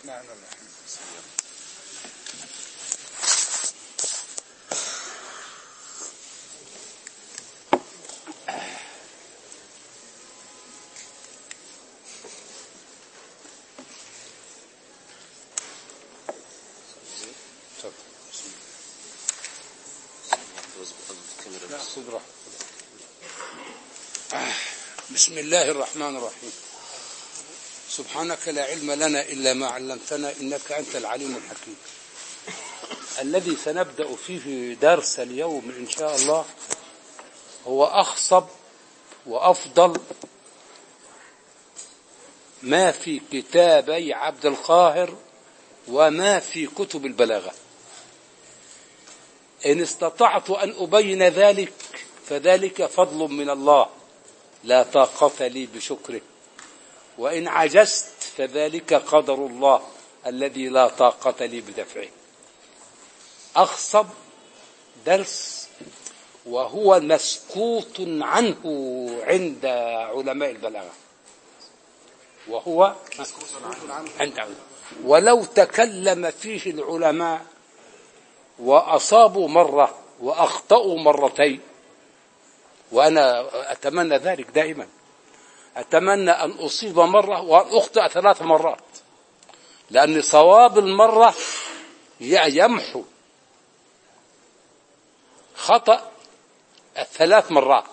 الرحمن الرحيم لا خذ راحتك. آه، بسم الله الرحمن الرحيم سبحانك لا علم لنا إلا ما علمتنا إنك أنت العليم الحكيم الذي سنبدأ فيه درس اليوم إن شاء الله هو أخصب وأفضل ما في كتابي عبد القاهر وما في كتب البلاغة إن استطعت أن أبين ذلك فذلك فضل من الله لا طاقة لي بشكره وإن عجزت فذلك قدر الله الذي لا طاقة لي بدفعه أخصب درس وهو مسكوت عنه عند علماء البلاغة وهو عند علماء ولو تكلم فيه العلماء وأصابوا مرة وأخطأوا مرتين وأنا أتمنى ذلك دائما أتمنى أن أصيب مرة وأن أخطئ ثلاث مرات لأن صواب المرة يمحو خطأ ثلاث مرات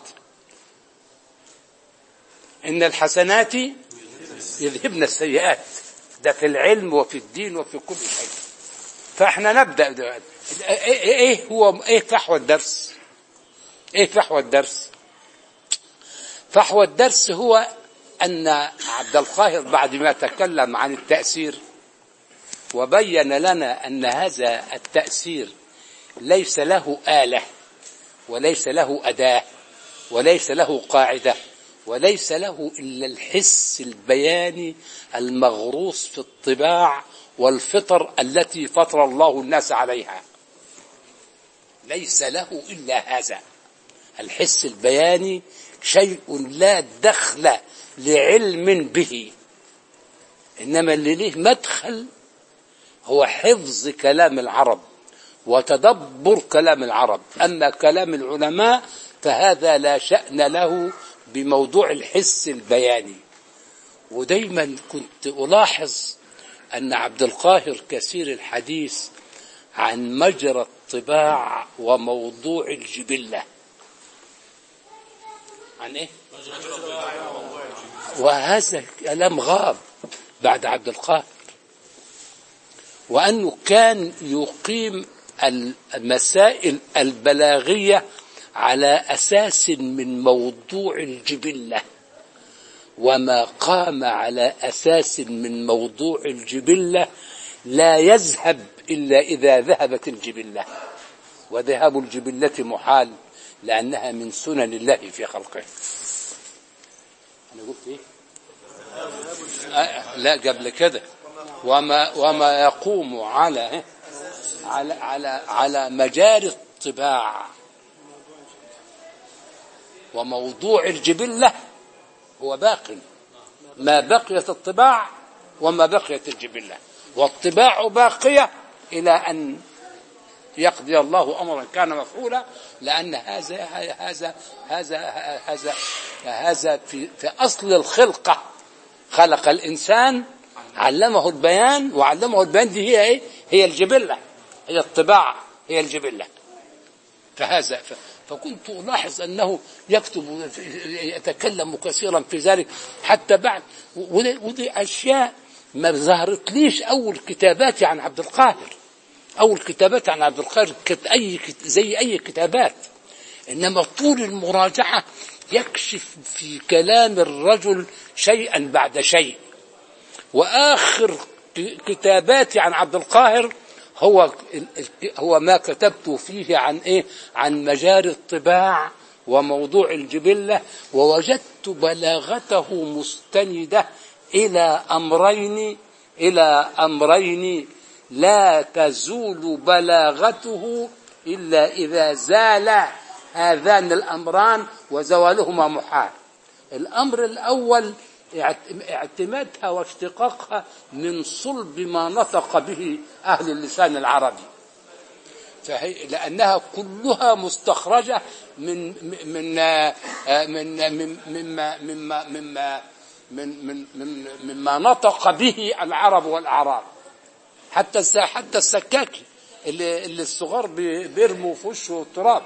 إن الحسنات يذهبن السيئات ده في العلم وفي الدين وفي كل شيء فاحنا نبدأ دلوقتي. ايه هو ايه فحوى الدرس ايه فحوى الدرس فحوى الدرس هو أن عبد القاهر بعد ما تكلم عن التأثير وبين لنا أن هذا التأثير ليس له آلة وليس له أداة وليس له قاعدة وليس له إلا الحس البياني المغروس في الطباع والفطر التي فطر الله الناس عليها ليس له إلا هذا الحس البياني شيء لا دخل لعلم به إنما اللي له مدخل هو حفظ كلام العرب وتدبر كلام العرب أما كلام العلماء فهذا لا شأن له بموضوع الحس البياني ودايما كنت ألاحظ أن عبد القاهر كثير الحديث عن مجرى الطباع وموضوع الجبلة عن إيه؟ وهذا كلام غاب بعد عبد القاهر وأنه كان يقيم المسائل البلاغية على أساس من موضوع الجبلة وما قام على أساس من موضوع الجبلة لا يذهب إلا إذا ذهبت الجبلة وذهاب الجبلة محال لأنها من سنن الله في خلقه أنا قلت إيه؟ آه لا قبل كده وما وما يقوم على على على على مجاري الطباع وموضوع الجبلة هو باق ما بقيت الطباع وما بقيت الجبلة والطباع باقية إلى أن يقضي الله أمرا كان مفعولا لأن هذا هذا هذا هذا هذا في في أصل الخلقة خلق الإنسان علمه البيان وعلمه البيان دي هي إيه؟ هي الجبلة هي الطباع هي الجبلة فهذا ف... فكنت ألاحظ أنه يكتب يتكلم كثيرا في ذلك حتى بعد ودي, ودي أشياء ما ظهرت ليش أول كتاباتي عن عبد القاهر أول كتابات عن عبد القاهر كانت أي كت... زي أي كتابات إنما طول المراجعة يكشف في كلام الرجل شيئا بعد شيء وآخر كتاباتي عن عبد القاهر هو هو ما كتبت فيه عن ايه عن مجاري الطباع وموضوع الجبله ووجدت بلاغته مستنده الى امرين الى امرين لا تزول بلاغته الا اذا زال هذان الامران وزوالهما محال الامر الاول اعتمادها واشتقاقها من صلب ما نطق به أهل اللسان العربي فهي لأنها كلها مستخرجة من من من من مما مما مما من من من مما نطق به العرب والأعراب حتى حتى السكاكي اللي اللي الصغار بيرموا في وشه التراب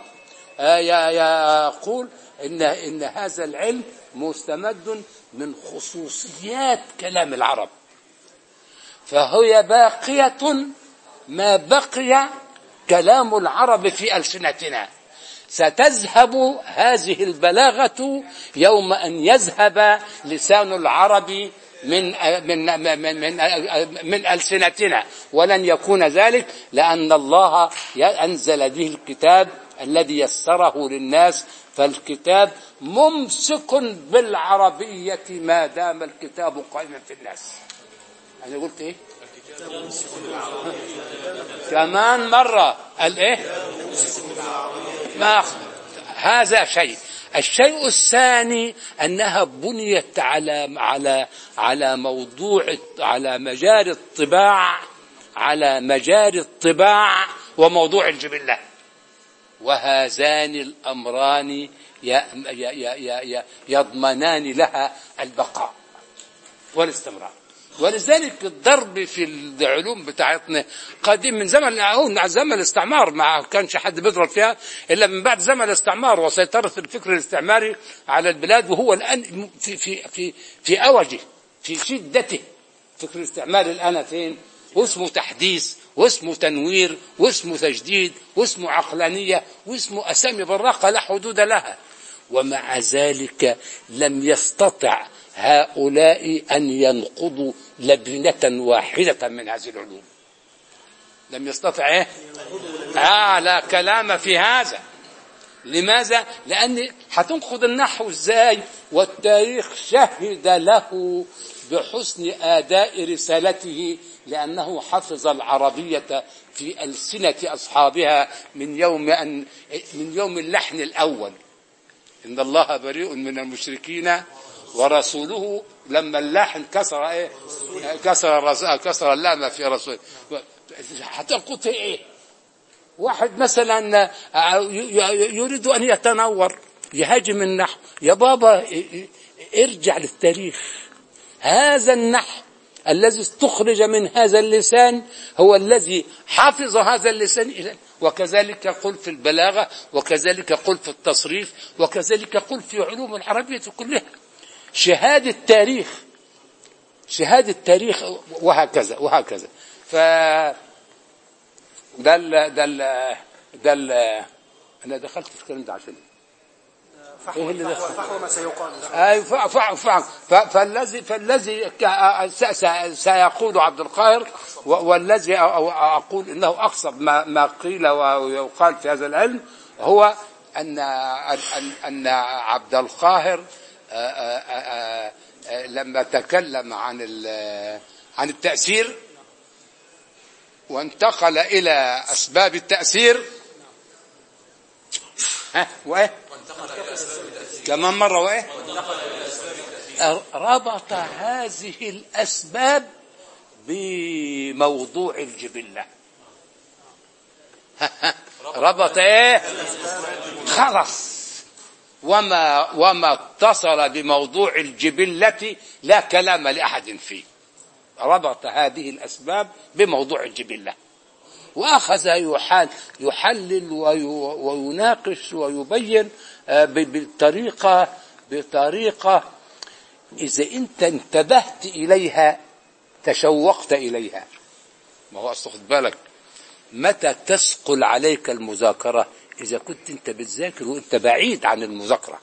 يقول ان ان هذا العلم مستمد من خصوصيات كلام العرب فهي باقية ما بقي كلام العرب في ألسنتنا ستذهب هذه البلاغة يوم أن يذهب لسان العرب من من من من, من ألسنتنا ولن يكون ذلك لأن الله أنزل به الكتاب الذي يسره للناس فالكتاب ممسك بالعربية ما دام الكتاب قائما في الناس أنا قلت إيه كمان مرة قال إيه ما هذا شيء الشيء الثاني أنها بنيت على على على موضوع على مجال الطباع على مجال الطباع وموضوع الجبلة وهذان الأمران يضمنان لها البقاء والاستمرار ولذلك الضرب في العلوم بتاعتنا قديم من زمن أو زمن الاستعمار ما كانش حد بيضرب فيها إلا من بعد زمن الاستعمار وسيطرة الفكر الاستعماري على البلاد وهو الآن في في في في أوجه في شدته فكر الاستعمار الآن فين؟ واسمه تحديث واسمه تنوير واسمه تجديد واسمه عقلانية واسمه أسامي براقة لا حدود لها ومع ذلك لم يستطع هؤلاء أن ينقضوا لبنة واحدة من هذه العلوم لم يستطع إيه؟ آه لا كلام في هذا لماذا؟ لأن هتنقض النحو إزاي؟ والتاريخ شهد له بحسن آداء رسالته لأنه حفظ العربية في ألسنة أصحابها من يوم أن من يوم اللحن الأول إن الله بريء من المشركين ورسوله لما اللحن كسر ايه كسر كسر اللام في رسول هتنقض ايه واحد مثلا يريد ان يتنور يهاجم النحو يا بابا ارجع للتاريخ هذا النحو الذي استخرج من هذا اللسان هو الذي حفظ هذا اللسان إلى وكذلك قل في البلاغة وكذلك قل في التصريف وكذلك قل في علوم العربية كلها شهادة تاريخ شهادة تاريخ وهكذا وهكذا ف ده ال ده ال ده ال انا دخلت في الكلام ده عشان فحوى إيه اللي فحوى ما سيقال اي فحوى فالذي فالذي سيقول عبد القاهر والذي اقول انه اقصد ما ما قيل ويقال في هذا العلم هو ان ان ان عبد القاهر لما تكلم عن عن التأثير وانتقل إلى أسباب التأثير ها وإيه كمان مرة وإيه ربط هذه الأسباب بموضوع الجبلة ربط إيه خلص وما وما اتصل بموضوع الجبلة لا كلام لأحد فيه ربط هذه الأسباب بموضوع الجبلة وأخذ يحال يحلل ويناقش ويبين بطريقة بطريقة إذا أنت انتبهت إليها تشوقت إليها ما هو أصل خد بالك متى تثقل عليك المذاكرة إذا كنت أنت بتذاكر وأنت بعيد عن المذاكرة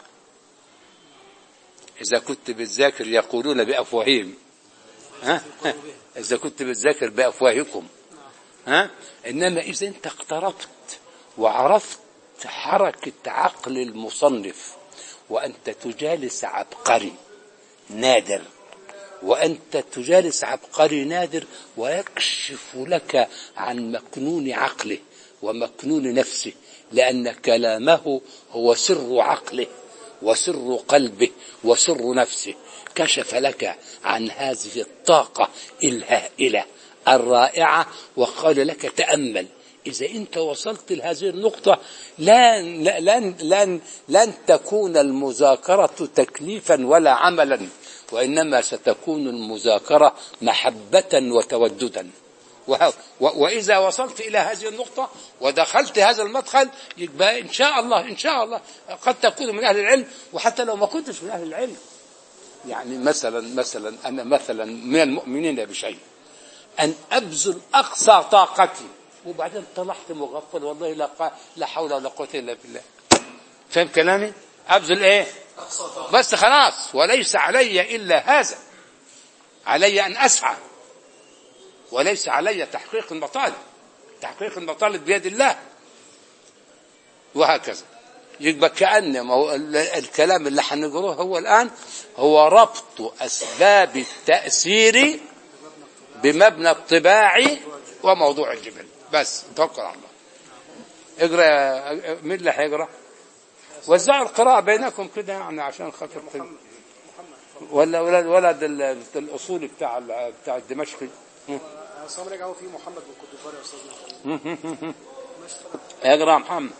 إذا كنت بتذاكر يقولون بأفواههم ها؟ إذا كنت بتذاكر بأفواهكم ها؟ إنما إذا أنت اقتربت وعرفت حركة عقل المصنف وأنت تجالس عبقري نادر وأنت تجالس عبقري نادر ويكشف لك عن مكنون عقله ومكنون نفسه لأن كلامه هو سر عقله وسر قلبه وسر نفسه كشف لك عن هذه الطاقة الهائلة الرائعة وقال لك تأمل إذا أنت وصلت لهذه النقطة لن, لن, لن, لن تكون المذاكرة تكليفا ولا عملا وإنما ستكون المذاكرة محبة وتوددا وه- و- وإذا وصلت إلى هذه النقطة ودخلت هذا المدخل يبقى إن شاء الله إن شاء الله قد تكون من أهل العلم وحتى لو ما كنتش من أهل العلم يعني مثلا مثلا أنا مثلا من المؤمنين بشيء أن أبذل أقصى طاقتي وبعدين طلعت مغفل والله لا قا- لا حول ولا قوة إلا بالله فهم كلامي؟ أبذل إيه؟ بس خلاص وليس علي إلا هذا علي أن أسعى وليس علي تحقيق المطالب تحقيق المطالب بيد الله وهكذا يبقى كأن مو- ال- الكلام اللي حنقروه هو الآن هو ربط أسباب التأثير بمبنى الطباع وموضوع الجبل بس توكل على الله اقرا يا- مين اللي هيقرا وزعوا القراءة بينكم كده يعني عشان خاطر تج- ولا ولا ولد ال- الاصولي بتاع ال- بتاع الدمشقي عصام رجعوا في محمد بن كوت يا استاذنا اقرا محمد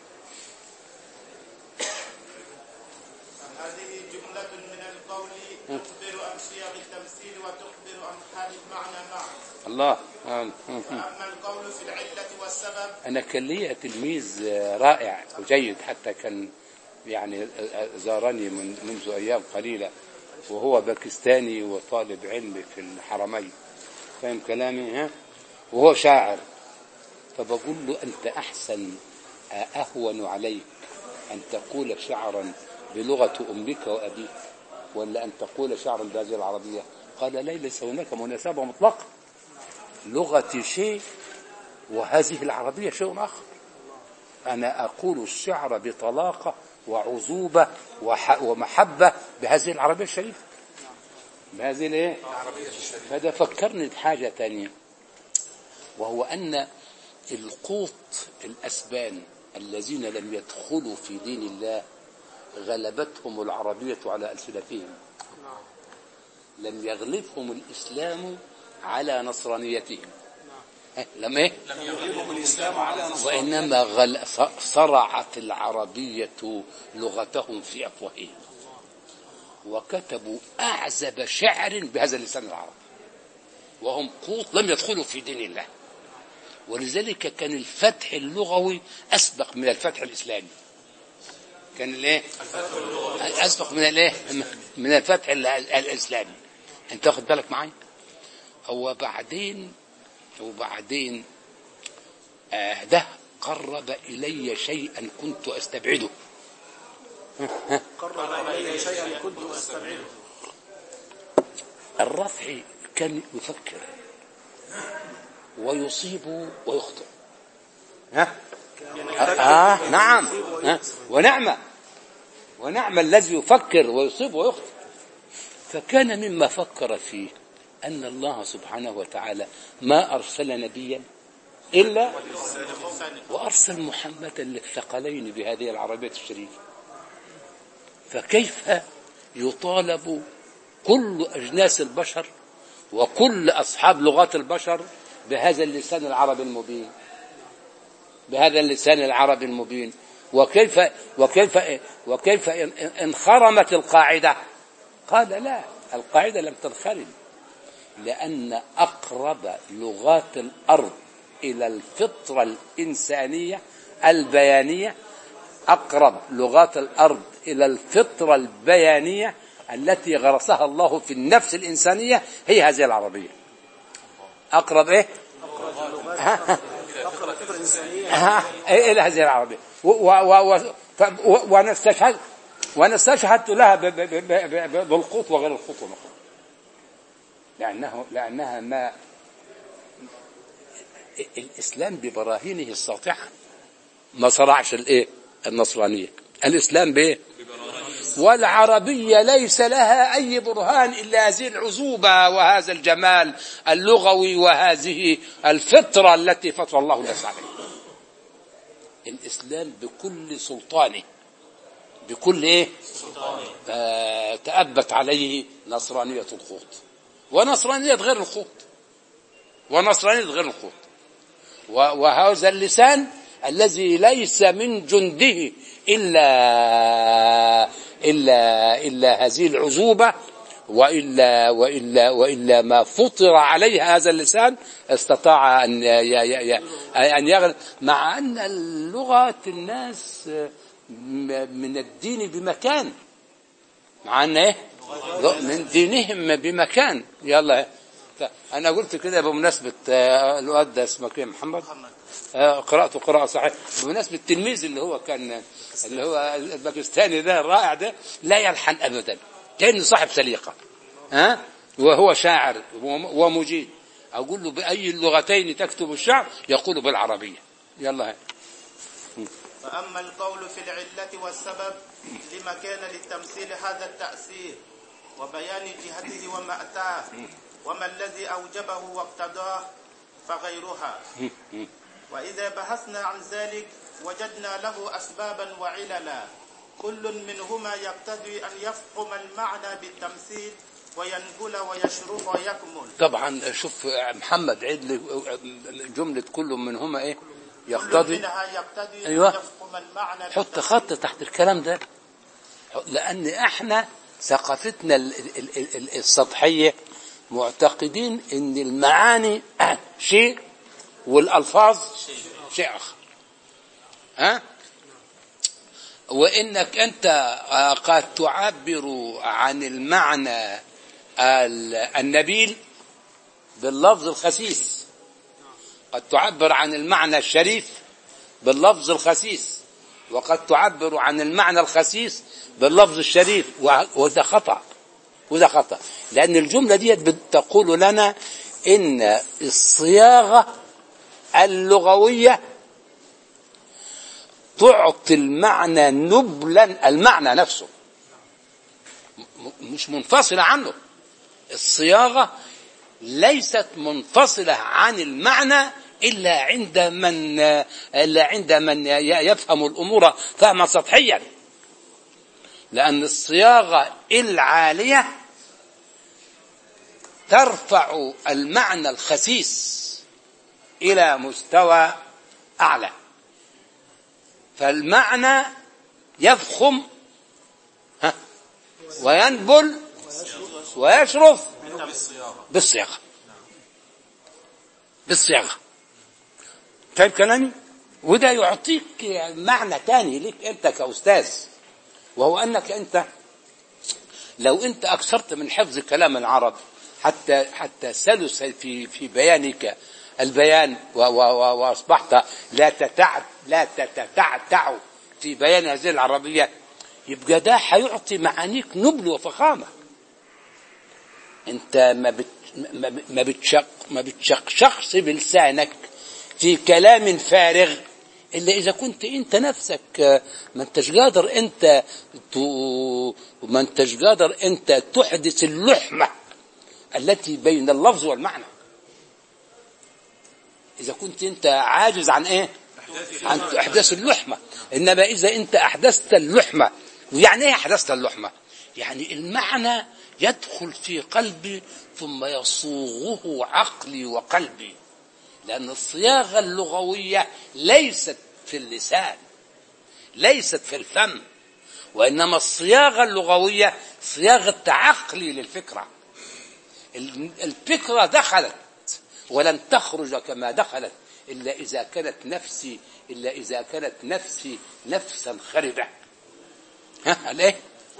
هذه جملة من القول تخبر عن صيغ التمثيل وتخبر عن حال المعنى معا الله آه. أما القول في العلة والسبب أنا كان لي تلميذ رائع وجيد حتى كان يعني زارني من منذ أيام قليلة وهو باكستاني وطالب علم في الحرمين فاهم كلامي ها وهو شاعر فبقول له أنت أحسن أهون عليك أن تقول شعرا بلغة أمك وأبيك ولا أن تقول شعرا بهذه العربية قال لا ليس هناك مناسبة مطلقة لغتي شيء وهذه العربية شيء آخر أنا أقول الشعر بطلاقة وعذوبة وح- ومحبة بهذه العربية الشريفة بهذه الايه؟ فده فكرني بحاجة تانية وهو أن القوط الأسبان الذين لم يدخلوا في دين الله غلبتهم العربية على ألسنتهم لم يغلبهم الإسلام على نصرانيتهم لم ايه؟ وإنما غل... صرعت العربية لغتهم في أفواههم وكتبوا أعزب شعر بهذا اللسان العربي وهم قوط لم يدخلوا في دين الله ولذلك كان الفتح اللغوي أسبق من الفتح الإسلامي كان الايه أسبق من الايه من الفتح ال- ال- الإسلامي أنت واخد بالك معي هو بعدين وبعدين آه ده قرب إلي شيئا كنت أستبعده قرب الي شيئا كنت استبعده الرفع كان يفكر ويصيب ويخطئ ها؟ آه نعم ها؟ ونعم ونعم الذي يفكر ويصيب ويخطئ فكان مما فكر فيه أن الله سبحانه وتعالى ما أرسل نبيا إلا وأرسل محمدا للثقلين بهذه العربية الشريفة فكيف يطالب كل أجناس البشر وكل أصحاب لغات البشر بهذا اللسان العربي المبين بهذا اللسان العربي المبين وكيف وكيف وكيف إن- إن- انخرمت القاعدة قال لا القاعدة لم تنخرم لأن أقرب لغات الأرض إلى الفطرة الإنسانية البيانية أقرب لغات الأرض إلى الفطرة البيانية التي غرسها الله في النفس الإنسانية هي هذه العربية أقرب إيه؟ ها؟ اقرب فكره انسانيه ها؟ إيه إلى هذه العربية و- و- و- ف- و- وأنا استشهد وأنا استشهدت لها ب- ب- ب- ب- ب- بالقوط وغير القوط والنقوط لأنه لأنها ما الإسلام ببراهينه الساطعة ما صرعش الإيه النصرانية الإسلام بإيه والعربية ليس لها أي برهان إلا هذه العزوبة وهذا الجمال اللغوي وهذه الفطرة التي فطر الله الناس عليها الإسلام بكل سلطانه بكل ايه آه تأبت عليه نصرانية الخوط ونصرانية غير الخوط ونصرانية غير الخوط و- وهذا اللسان الذي ليس من جنده إلا إلا إلا هذه العزوبة وإلا وإلا وإلا ما فطر عليه هذا اللسان استطاع أن ي- ي- ي- أن يغلب مع أن اللغة الناس م- من الدين بمكان مع أن إيه من دينهم بمكان يلا أنا قلت كده بمناسبة آه، الواد ده اسمه كده محمد آه، قرأته قراءة صحيح بمناسبة التلميذ اللي هو كان اللي هو الباكستاني ده الرائع ده لا يلحن أبدا كأنه صاحب سليقة ها وهو شاعر وم- ومجيد أقول له بأي اللغتين تكتب الشعر يقول بالعربية يلا هاي. فأما القول في العلة والسبب لما كان للتمثيل هذا التأثير وبيان جهته ومأتاه وما الذي أوجبه واقتضاه فغيرها وإذا بحثنا عن ذلك وجدنا له أسبابا وعللا كل منهما يقتضي أن يفهم المعنى بالتمثيل وينقل ويشرح ويكمل طبعا شوف محمد عيد لي جملة كل منهما ايه كل يقتضي منها يقتضي أيوة. أن يفهم المعنى حط بالتمثيل. خط تحت الكلام ده لأن احنا ثقافتنا ال- ال- ال- ال- السطحية معتقدين ان المعاني شيء والألفاظ شيء آخر ها وإنك أنت آه، قد تعبر عن المعنى ال- النبيل باللفظ الخسيس قد تعبر عن المعنى الشريف باللفظ الخسيس وقد تعبر عن المعنى الخسيس باللفظ الشريف و- وده خطأ وده خطأ لأن الجملة دي بتقول لنا إن الصياغة اللغوية تعطي المعنى نبلا المعنى نفسه م- مش منفصلة عنه الصياغة ليست منفصلة عن المعنى إلا عند من إلا عند من ي- يفهم الأمور فهما سطحيا لأن الصياغة العالية ترفع المعنى الخسيس إلى مستوى أعلى فالمعنى يفخم ها وينبل ويشرف بالصياغة بالصياغة فاهم كلامي وده يعطيك معنى تاني لك انت كأستاذ وهو انك انت لو انت اكثرت من حفظ كلام العرب حتى حتى سلس في في بيانك البيان و و و واصبحت لا تتع لا تتعتع في بيان هذه العربيه يبقى ده هيعطي معانيك نبل وفخامه انت ما بت ما ما بتشق ما بتشقشقش بلسانك في كلام فارغ الا اذا كنت انت نفسك آه، ما انتش قادر انت ت- ما انتش قادر انت تحدث اللحمه التي بين اللفظ والمعنى اذا كنت انت عاجز عن ايه عن احداث اللحمه انما اذا انت احدثت اللحمه ويعني ايه احدثت اللحمه يعني المعنى يدخل في قلبي ثم يصوغه عقلي وقلبي لأن الصياغة اللغوية ليست في اللسان ليست في الفم وإنما الصياغة اللغوية صياغة عقلي للفكرة ال- الفكرة دخلت ولن تخرج كما دخلت إلا إذا كانت نفسي إلا إذا كانت نفسي نفسا خربة ها ليه؟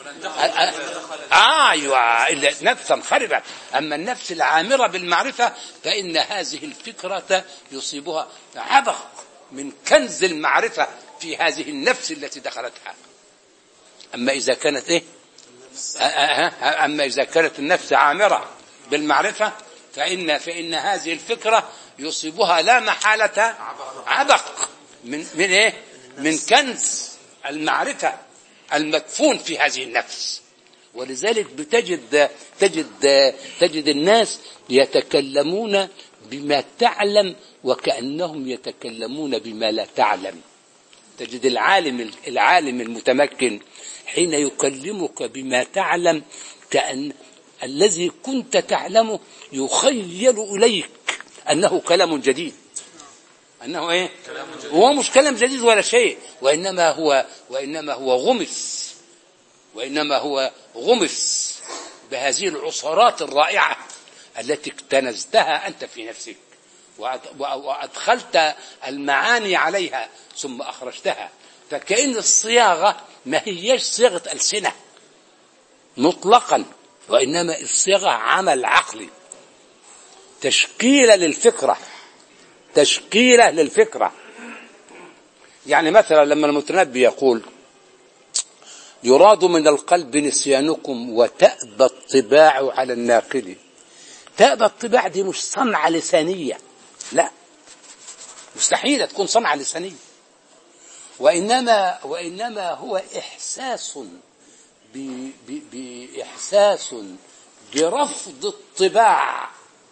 آه ايوه إلا نفسا خربت اما النفس العامره بالمعرفه فان هذه الفكره يصيبها عبق من كنز المعرفه في هذه النفس التي دخلتها اما اذا كانت ايه آه، آه، آه، اما اذا كانت النفس عامره بالمعرفه فان فان هذه الفكره يصيبها لا محاله عبق من من ايه من كنز المعرفه المدفون في هذه النفس ولذلك بتجد تجد تجد الناس يتكلمون بما تعلم وكأنهم يتكلمون بما لا تعلم تجد العالم العالم المتمكن حين يكلمك بما تعلم كأن الذي كنت تعلمه يخيل إليك أنه كلام جديد أنه إيه هو مش كلام جديد ولا شيء وإنما هو وإنما هو غمس وإنما هو غمس بهذه العصارات الرائعة التي اكتنزتها أنت في نفسك وأد- وأدخلت المعاني عليها ثم أخرجتها فكأن الصياغة ما هيش صيغة ألسنة مطلقا وإنما الصيغة عمل عقلي تشكيلة للفكرة تشكيلة للفكرة يعني مثلا لما المتنبي يقول يراد من القلب نسيانكم وتأبى الطباع على الناقل تأبى الطباع دي مش صنعة لسانية لا مستحيل تكون صنعة لسانية وإنما وإنما هو إحساس ب- ب- بإحساس برفض الطباع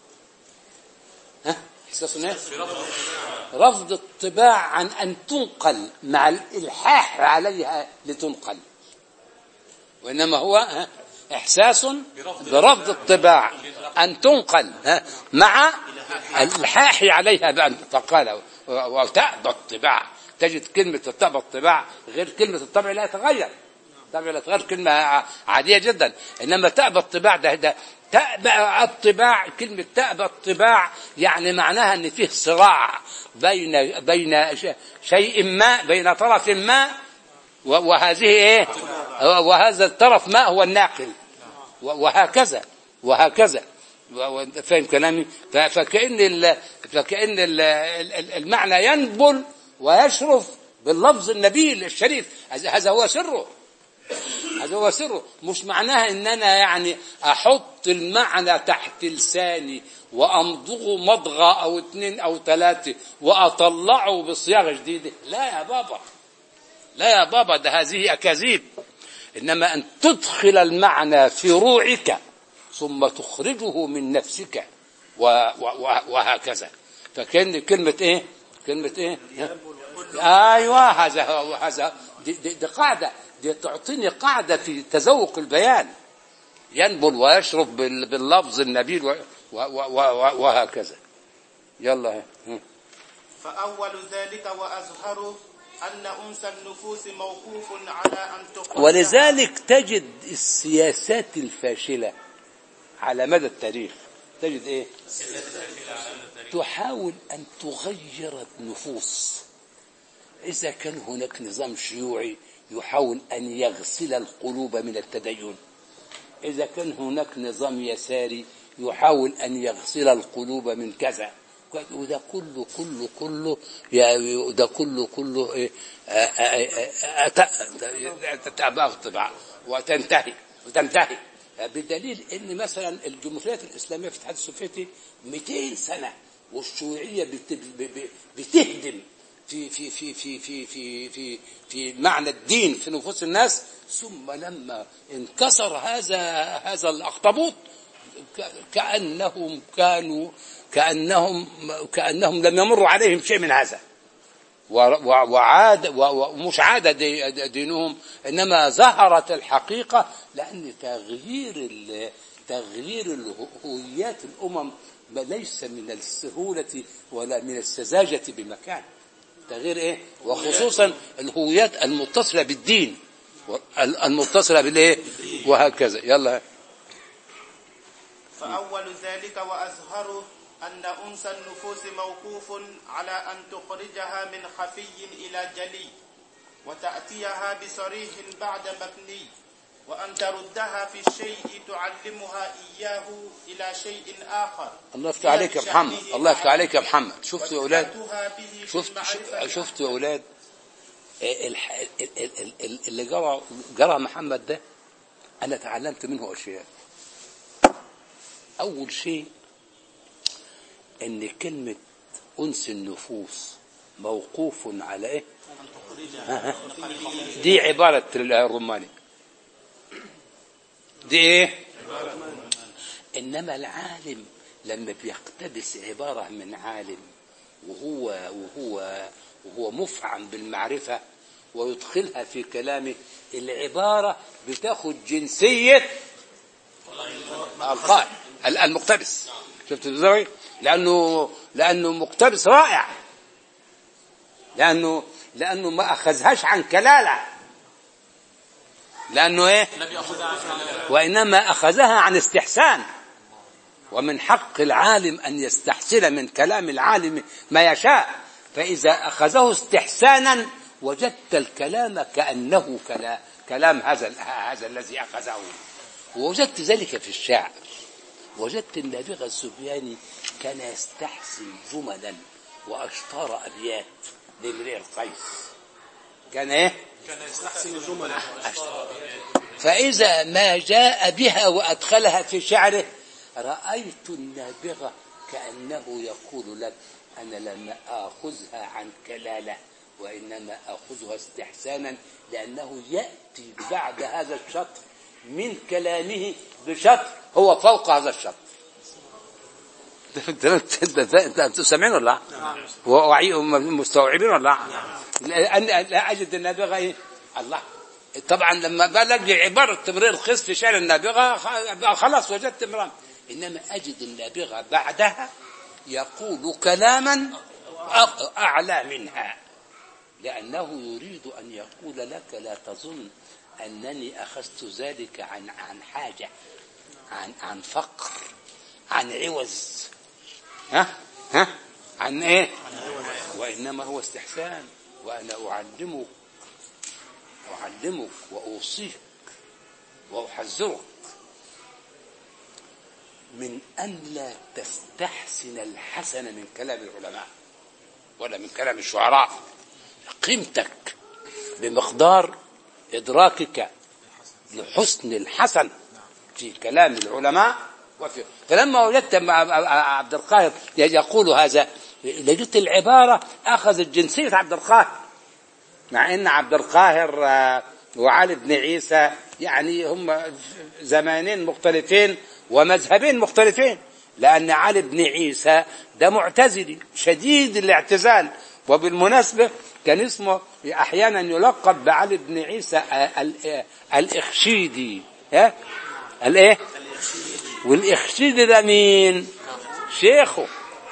ها إحساس إيه؟ رفض الطباع عن أن تنقل مع الإلحاح عليها لتنقل وإنما هو ها، إحساس برفض الطباع أن تنقل ها، مع الإلحاح عليها بأن فقال و- وتأبى الطباع تجد كلمة تأبى الطباع غير كلمة الطبع لا يتغير الطبع لا يتغير كلمة ع- عادية جدا إنما تأبى الطباع ده ده تأبى الطباع كلمة تأبى الطباع يعني معناها أن فيه صراع بين بين ش- شيء ما بين طرف ما و- وهذه ايه وهذا الطرف ما هو الناقل و- وهكذا وهكذا و- و- فاهم كلامي ف- فكأن ال فكأن ال ال- المعنى ينبل ويشرف باللفظ النبيل الشريف هذا هذا هو سره هذا هو سره مش معناها ان انا يعني احط المعنى تحت لساني وامضغه مضغه او اتنين او ثلاثه واطلعه بصياغه جديده لا يا بابا لا يا بابا ده هذه أكاذيب إنما أن تدخل المعنى في روعك ثم تخرجه من نفسك و و و وهكذا فكان كلمة إيه كلمة إيه أيوة هذا هو هذا دي, دي, دي قاعدة دي تعطيني قاعدة في تذوق البيان ينبل ويشرب بال- باللفظ النبيل و و و و وهكذا يلا هم. فأول ذلك وأظهر أن أنس النفوس موقوف على أن تقدم ولذلك تجد السياسات الفاشلة على مدى التاريخ تجد ايه تحاول ان تغير النفوس اذا كان هناك نظام شيوعي يحاول ان يغسل القلوب من التدين اذا كان هناك نظام يساري يحاول ان يغسل القلوب من كذا وده كله كله كله يا- ده كله كله إيه؟ آه، آه، آه، آه، ت- تتابع الطباع وتنتهي وتنتهي بدليل ان مثلا الجمهوريات الاسلاميه في الاتحاد السوفيتي 200 سنه والشيوعيه بت- ب- ب- بتهدم في في في في في في في في معنى الدين في نفوس الناس ثم لما انكسر هذا هذا الاخطبوط ك- كانهم كانوا كانهم كانهم لم يمر عليهم شيء من هذا و- و- وعاد و- ومش عاد دي- دينهم انما ظهرت الحقيقه لان تغيير ال- تغيير الهويات الامم ليس من السهوله ولا من السذاجه بمكان تغيير ايه وخصوصا الهويات المتصله بالدين المتصله بالايه وهكذا يلا فأول ذلك وأظهر أن أنس النفوس موقوف على أن تخرجها من خفي إلى جلي وتأتيها بصريح بعد مبني وأن تردها في الشيء تعلمها إياه إلى شيء آخر الله يفتح عليك يا محمد الله يفتح عليك يا محمد شفتوا يا اولاد وتثبتها به في شفت المعرفة شفتوا يا اولاد الح- ال- ال- ال- ال- اللي جرى جرى محمد ده انا تعلمت منه اشياء اول شيء ان كلمه انس النفوس موقوف على ايه ها ها. دي عباره الروماني دي ايه انما العالم لما بيقتبس عباره من عالم وهو وهو وهو مفعم بالمعرفه ويدخلها في كلامه العبارة بتاخد جنسية القائل ال- المقتبس شفت ازاي لانه لانه مقتبس رائع لانه لانه ما اخذهاش عن كلاله لانه ايه وانما اخذها عن استحسان ومن حق العالم ان يستحسن من كلام العالم ما يشاء فاذا اخذه استحسانا وجدت الكلام كانه كلا- كلام هذا هذا الذي اخذه ووجدت ذلك في الشعر وجدت النابغة السبياني كان يستحسن جملا وأشطار أبيات لامرئ القيس كان إيه؟ كان يستحسن جملا فإذا ما جاء بها وأدخلها في شعره رأيت النابغة كأنه يقول لك أنا لم آخذها عن كلالة وإنما آخذها استحسانا لأنه يأتي بعد هذا الشطر من كلامه بشطر هو فوق هذا الشطر انتم سامعين ولا لا؟ وعي مستوعبين ولا لا؟ أن لا اجد النابغه ايه؟ الله طبعا لما بلغ لي عباره تمرير الخص في شعر النابغه خ- خلاص وجدت امرأة انما اجد النابغه بعدها يقول كلاما أ- اعلى منها لأنه يريد أن يقول لك لا تظن أنني أخذت ذلك عن عن حاجة عن عن فقر عن عوز ها ها عن إيه وإنما هو استحسان وأنا أعلمك أعلمك وأوصيك وأحذرك من أن لا تستحسن الحسن من كلام العلماء ولا من كلام الشعراء قيمتك بمقدار إدراكك لحسن الحسن في كلام العلماء وفي فلما وجدت مع عبد القاهر يقول هذا لقيت العبارة أخذت جنسية عبد القاهر مع ان عبد القاهر آه، وعلي بن عيسى يعني هم زمانين مختلفين ومذهبين مختلفين لان علي بن عيسى ده معتزلي شديد الاعتزال وبالمناسبه كان اسمه احيانا يلقب بعلي بن عيسى آه، ال- آه، الاخشيدي ها الايه والاخشيدي ده مين شيخه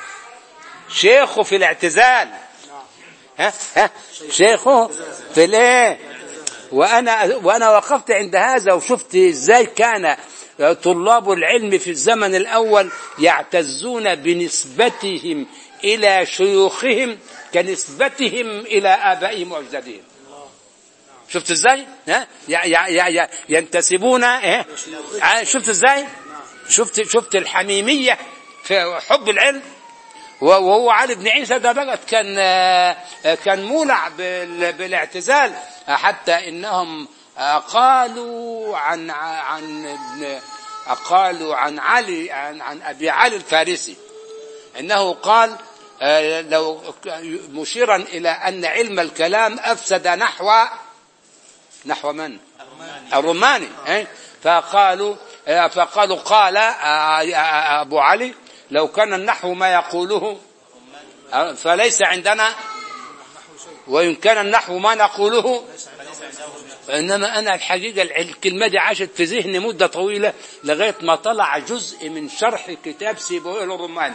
شيخه في الاعتزال ها ها شيخه في الايه وانا وانا وقفت عند هذا وشفت ازاي كان طلاب العلم في الزمن الاول يعتزون بنسبتهم الى شيوخهم كنسبتهم الى ابائهم واجدادهم شفت ازاي ها يع- يع- يع- يع- ينتسبون ايه ع- شفت ازاي شفت شفت الحميميه في حب العلم وهو علي بن عيسى ده بقى كان كان مولع بال- بالاعتزال حتى انهم قالوا عن عن ابن قالوا عن علي عن, عن ابي علي الفارسي انه قال آه، لو مشيرا الى ان علم الكلام افسد نحو نحو من؟ الروماني إيه؟ فقالوا آه، فقالوا قال آه، آه، ابو علي لو كان النحو ما يقوله آه، فليس عندنا وإن كان النحو ما نقوله إنما أنا الحقيقة الكلمة دي عاشت في ذهني مدة طويلة لغاية ما طلع جزء من شرح كتاب سيبويه الروماني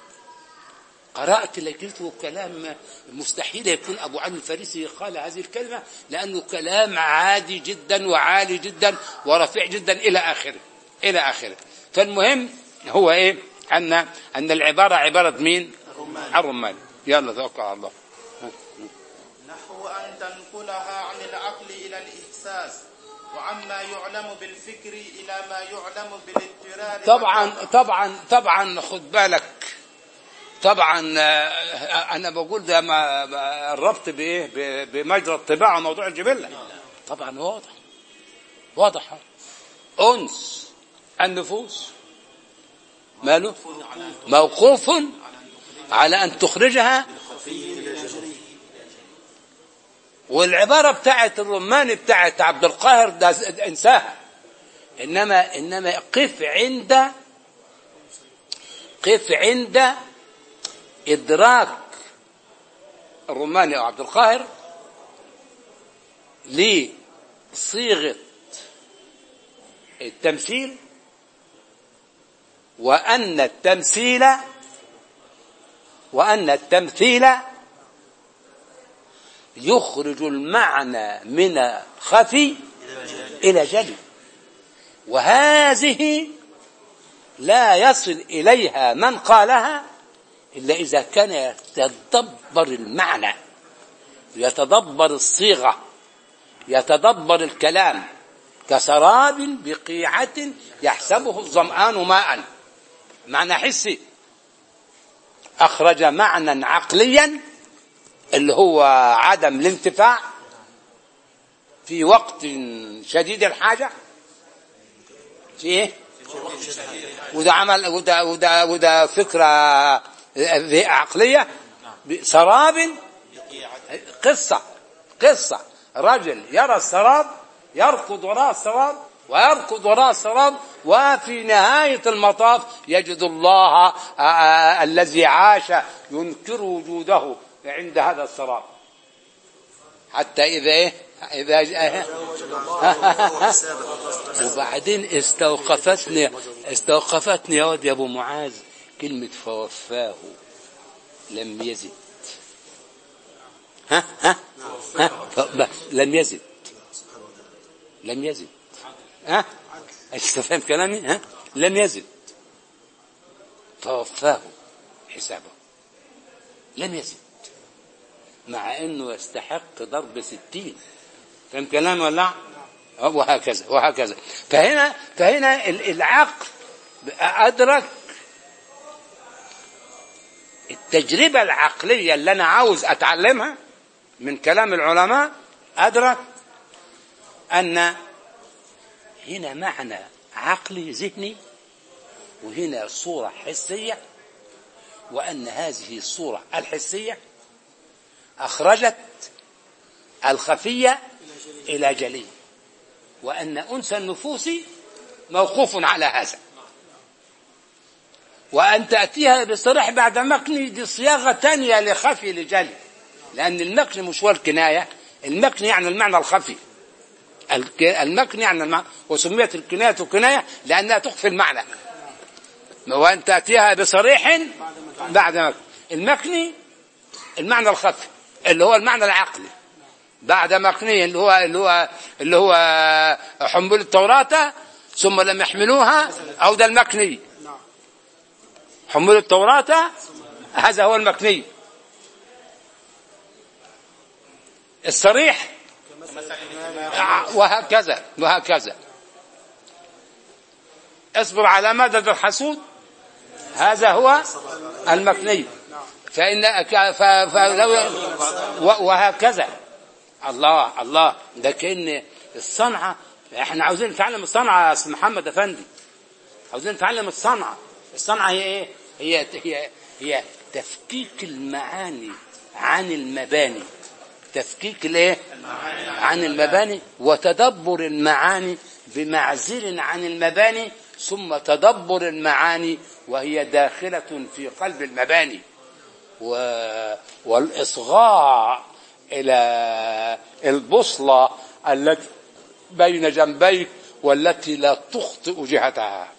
قرأت لقيته كلام مستحيل يكون أبو علي الفارسي قال هذه الكلمة لأنه كلام عادي جدا وعالي جدا ورفيع جدا إلى آخره إلى آخره فالمهم هو إيه أن أن العبارة عبارة مين؟ الرماني يلا توكل على الله نحو أن تنقلها عن العقل إلى الإحساس وعما يعلم بالفكر إلى ما يعلم بالاضطرار طبعا طبعا طبعا خد بالك طبعا آه، انا بقول ده ما ما- الربط بايه ب- بمجرى الطباعه وموضوع الجبله طبعا واضح واضح انس النفوس ماله موقوف على ان تخرجها والعباره بتاعت الرماني بتاعت عبد القاهر ده انساها انما انما قف عند قف عند ادراك الروماني او عبد القاهر لصيغة التمثيل وأن التمثيل وأن التمثيل يخرج المعنى من خفي إلى جلي وهذه لا يصل إليها من قالها إلا إذا كان يتدبر المعنى يتدبر الصيغة يتدبر الكلام كسراب بقيعة يحسبه الظمآن ماء معنى حسي أخرج معنى عقليا اللي هو عدم الانتفاع في وقت شديد الحاجة في ايه وده عمل وده وده وده فكرة عقلية سراب قصة قصة رجل يرى السراب يركض وراء السراب ويركض وراء السراب وفي نهاية المطاف يجد الله آه، آه، الذي عاش ينكر وجوده عند هذا السراب حتى إذا إيه إذا إيه؟ وبعدين استوقفتني استوقفتني يا واد يا أبو معاذ كلمة فوفاه لم يزد ها ها ها ف- لم يزد لم يزد ها انت فاهم كلامي ها لم يزد فوفاه حسابه لم يزد مع انه يستحق ضرب ستين فاهم كلامي ولا لا؟ وهكذا وهكذا فهنا فهنا ال- العقل ادرك التجربة العقلية اللي أنا عاوز أتعلمها من كلام العلماء أدرك أن هنا معنى عقلي ذهني وهنا صورة حسية وأن هذه الصورة الحسية أخرجت الخفية إلى جلي وأن أنس النفوس موقوف على هذا وأن تأتيها بصريح بعد مكني دي صياغة تانية لخفي لجلي لأن المكن مش هو الكناية المكن يعني المعنى الخفي الك- المكن يعني المعنى وسميت الكناية كناية لأنها تخفي المعنى وأن تأتيها بصريح بعد مكن المكني المعنى الخفي اللي هو المعنى العقلي بعد مكني اللي هو اللي هو اللي هو حمل التوراة ثم لم يحملوها أو ده المكني حمل التوراة هذا هو المكني الصريح وهكذا وهكذا اصبر على مدد الحسود هذا هو المكني فإن ف- فلو وهكذا الله الله ده كأن الصنعة احنا عاوزين نتعلم الصنعة يا أستاذ محمد أفندي عاوزين نتعلم الصنعة الصنعة هي ايه هي هي هي تفكيك المعاني عن المباني تفكيك الايه عن المباني وتدبر المعاني بمعزل عن المباني ثم تدبر المعاني وهي داخلة في قلب المباني و... والإصغاء إلى البوصلة التي بين جنبيك والتي لا تخطئ جهتها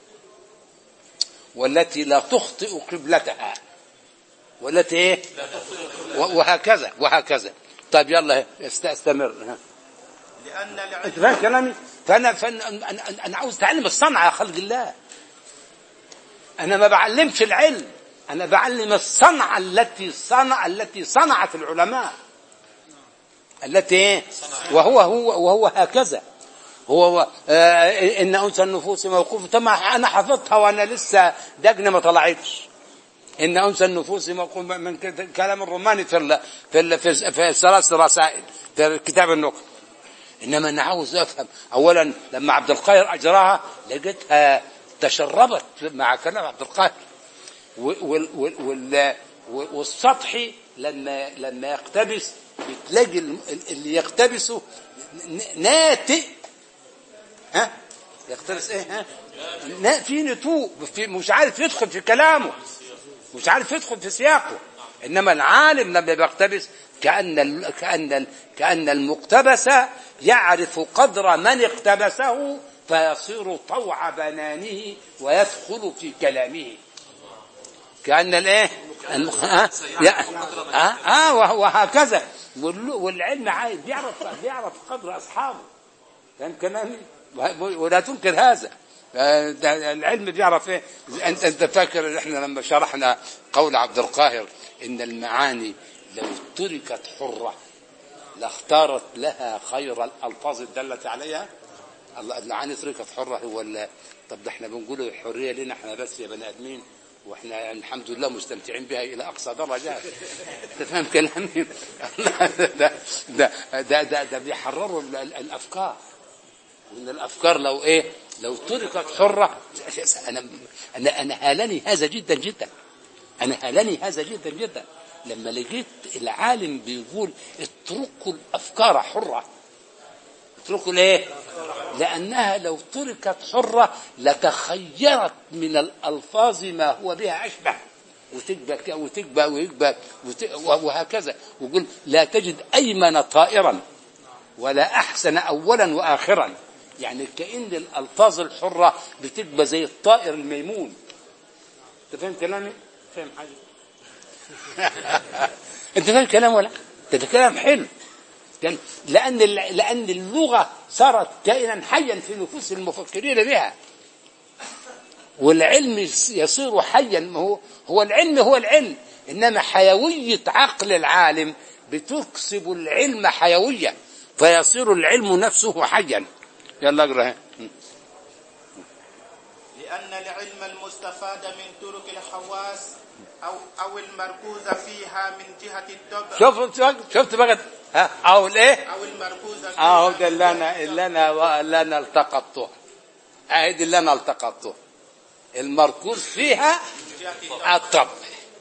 والتي لا تخطئ قبلتها والتي ايه و- وهكذا وهكذا طيب يلا است- استمر ها. لأن انت العلم فاهم كلامي فانا فانا انا, أنا, أنا عاوز اتعلم الصنعه يا خلق الله انا ما بعلمش العلم انا بعلم الصنعه التي صنع التي صنعت العلماء التي ايه وهو هو وهو هكذا هو آه ان انثى النفوس موقوف طب ما انا حفظتها وانا لسه دجن ما طلعتش ان انثى النفوس موقوف من ك- كلام الروماني في ال في ال في, في الثلاث رسائل في كتاب النقد انما انا عاوز افهم اولا لما عبد القاهر اجراها لقيتها تشربت مع كلام عبد القاهر وال وال وال والسطحي لما لما يقتبس بتلاقي ال- اللي يقتبسه ن- ناتئ ها يقتبس ايه ها نا- في نتوء في مش عارف يدخل في كلامه مش عارف يدخل في سياقه انما العالم لما بيقتبس كان ال... كان ال... كان المقتبس يعرف قدر من اقتبسه فيصير طوع بنانه ويدخل في كلامه كأن الايه المخ... آه يا- آه, آه وه- وهكذا وال- والعلم عايز بيعرف بيعرف قدر اصحابه فاهم كلامي ولا تنكر هذا آه، ده العلم بيعرف ايه انت انت فاكر إن احنا لما شرحنا قول عبد القاهر ان المعاني لو تركت حره لاختارت لها خير الالفاظ الداله عليها الله المعاني تركت حره هو ال- طب ده احنا بنقول الحريه لنا احنا بس يا بني ادمين واحنا يعني الحمد لله مستمتعين بها الى اقصى درجات انت فاهم كلامي ده ده ده ده, ده, ده بيحرروا ال- ال- الافكار وان الافكار لو ايه لو تركت حره انا انا انا هالني هذا جدا جدا انا هالني هذا جدا جدا لما لقيت العالم بيقول اتركوا الافكار حره اتركوا ليه لانها لو تركت حره لتخيرت من الالفاظ ما هو بها اشبه وتكبى ك- وتكبى ويكبى وت- وهكذا ويقول لا تجد ايمن طائرا ولا احسن اولا واخرا يعني كان الالفاظ الحره بتبقى زي الطائر الميمون انت فاهم كلامي فاهم حاجه انت فاهم كلام ولا ده ده كلام حلو كان لان ال- لان اللغه صارت كائنا حيا في نفوس المفكرين بها والعلم يس- يصير حيا ما هو هو العلم هو العلم انما حيويه عقل العالم بتكسب العلم حيويه فيصير العلم نفسه حيا يلا اقرا ها. لأن العلم المستفاد من طرق الحواس أو أو المركوز فيها من جهة الطبع شوف شفت بقى ها او الايه أو المركوز فيها اهو من ده اللي جهة انا الطبع. اللي انا اللي انا التقطته اهي اللي انا التقطته المركوز فيها من جهة الطبع. الطبع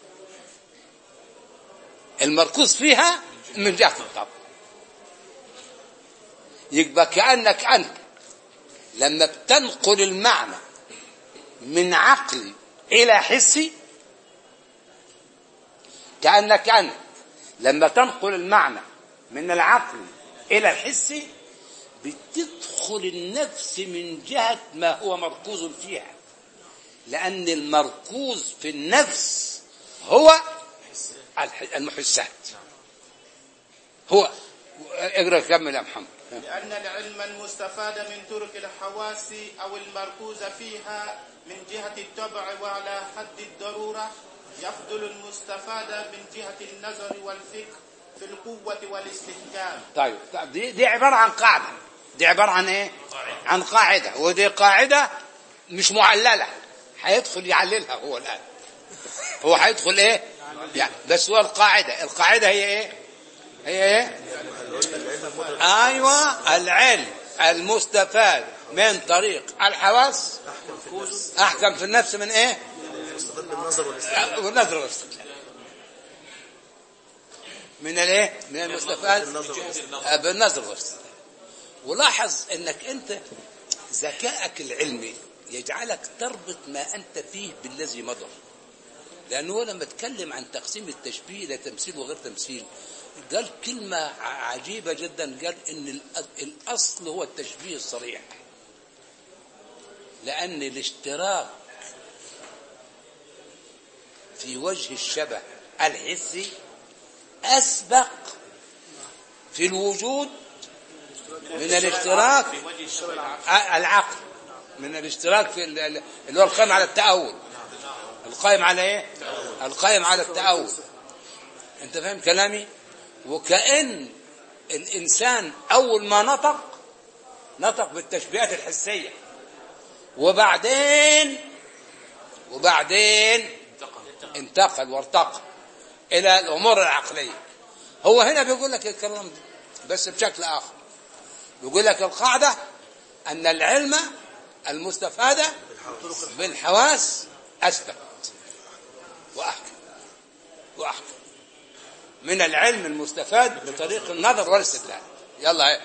المركوز فيها من جهة الطبع يبقى كأنك أنت لما بتنقل المعنى من عقلي إلى حسي كأنك أنت لما تنقل المعنى من العقل إلى الحسي بتدخل النفس من جهة ما هو مركوز فيها لأن المركوز في النفس هو الح- المحسات هو اقرا كمل يا محمد لأن العلم المستفاد من طرق الحواس أو المركوز فيها من جهة الطبع وعلى حد الضرورة يفضل المستفاد من جهة النظر والفكر في القوة والاستحكام طيب طيب دي, دي عبارة عن قاعدة دي عبارة عن ايه عن قاعدة ودي قاعدة مش معللة هيدخل يعللها هو الآن هو هيدخل ايه يعني بس هو القاعدة القاعدة هي ايه هي ايه ايوه العلم المستفاد من طريق الحواس احكم في النفس من ايه والنظر والاستدلال من الايه من المستفاد بالنظر والاستدلال ولاحظ انك انت ذكائك العلمي يجعلك تربط ما انت فيه بالذي مضى لانه هو لما اتكلم عن تقسيم التشبيه الى تمثيل وغير تمثيل قال كلمة ع- عجيبة جدا قال ان الأ- الاصل هو التشبيه الصريح لان الاشتراك في وجه الشبه الحسي اسبق في الوجود من الاشتراك ع- العقل من الاشتراك في ال- ال- اللي هو القائم على التأول القائم على ايه القائم على التأول انت فاهم كلامي وكأن الانسان اول ما نطق نطق بالتشبيهات الحسية وبعدين وبعدين انتقل وارتقى الى الامور العقلية هو هنا بيقول لك الكلام ده بس بشكل اخر بيقول لك القاعدة ان العلم المستفادة بالحواس اثبت واحكم واحكم من العلم المستفاد بطريق النظر والاستدلال يلا ايه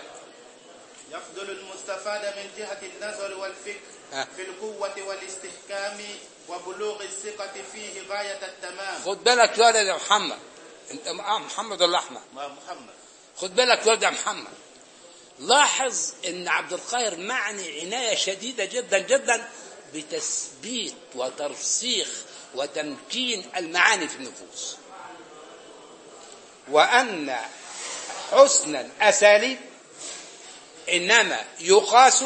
يفضل المستفاد من جهة النظر والفكر ها. في القوة والاستحكام وبلوغ الثقة فيه غاية التمام خد بالك يا ولد يا محمد انت آه محمد ولا احمد مع محمد خد بالك يا ولد يا محمد لاحظ ان عبد القاهر معني عناية شديدة جدا جدا بتثبيت وترسيخ وتمكين المعاني في النفوس وأن حسن الأساليب إنما يقاس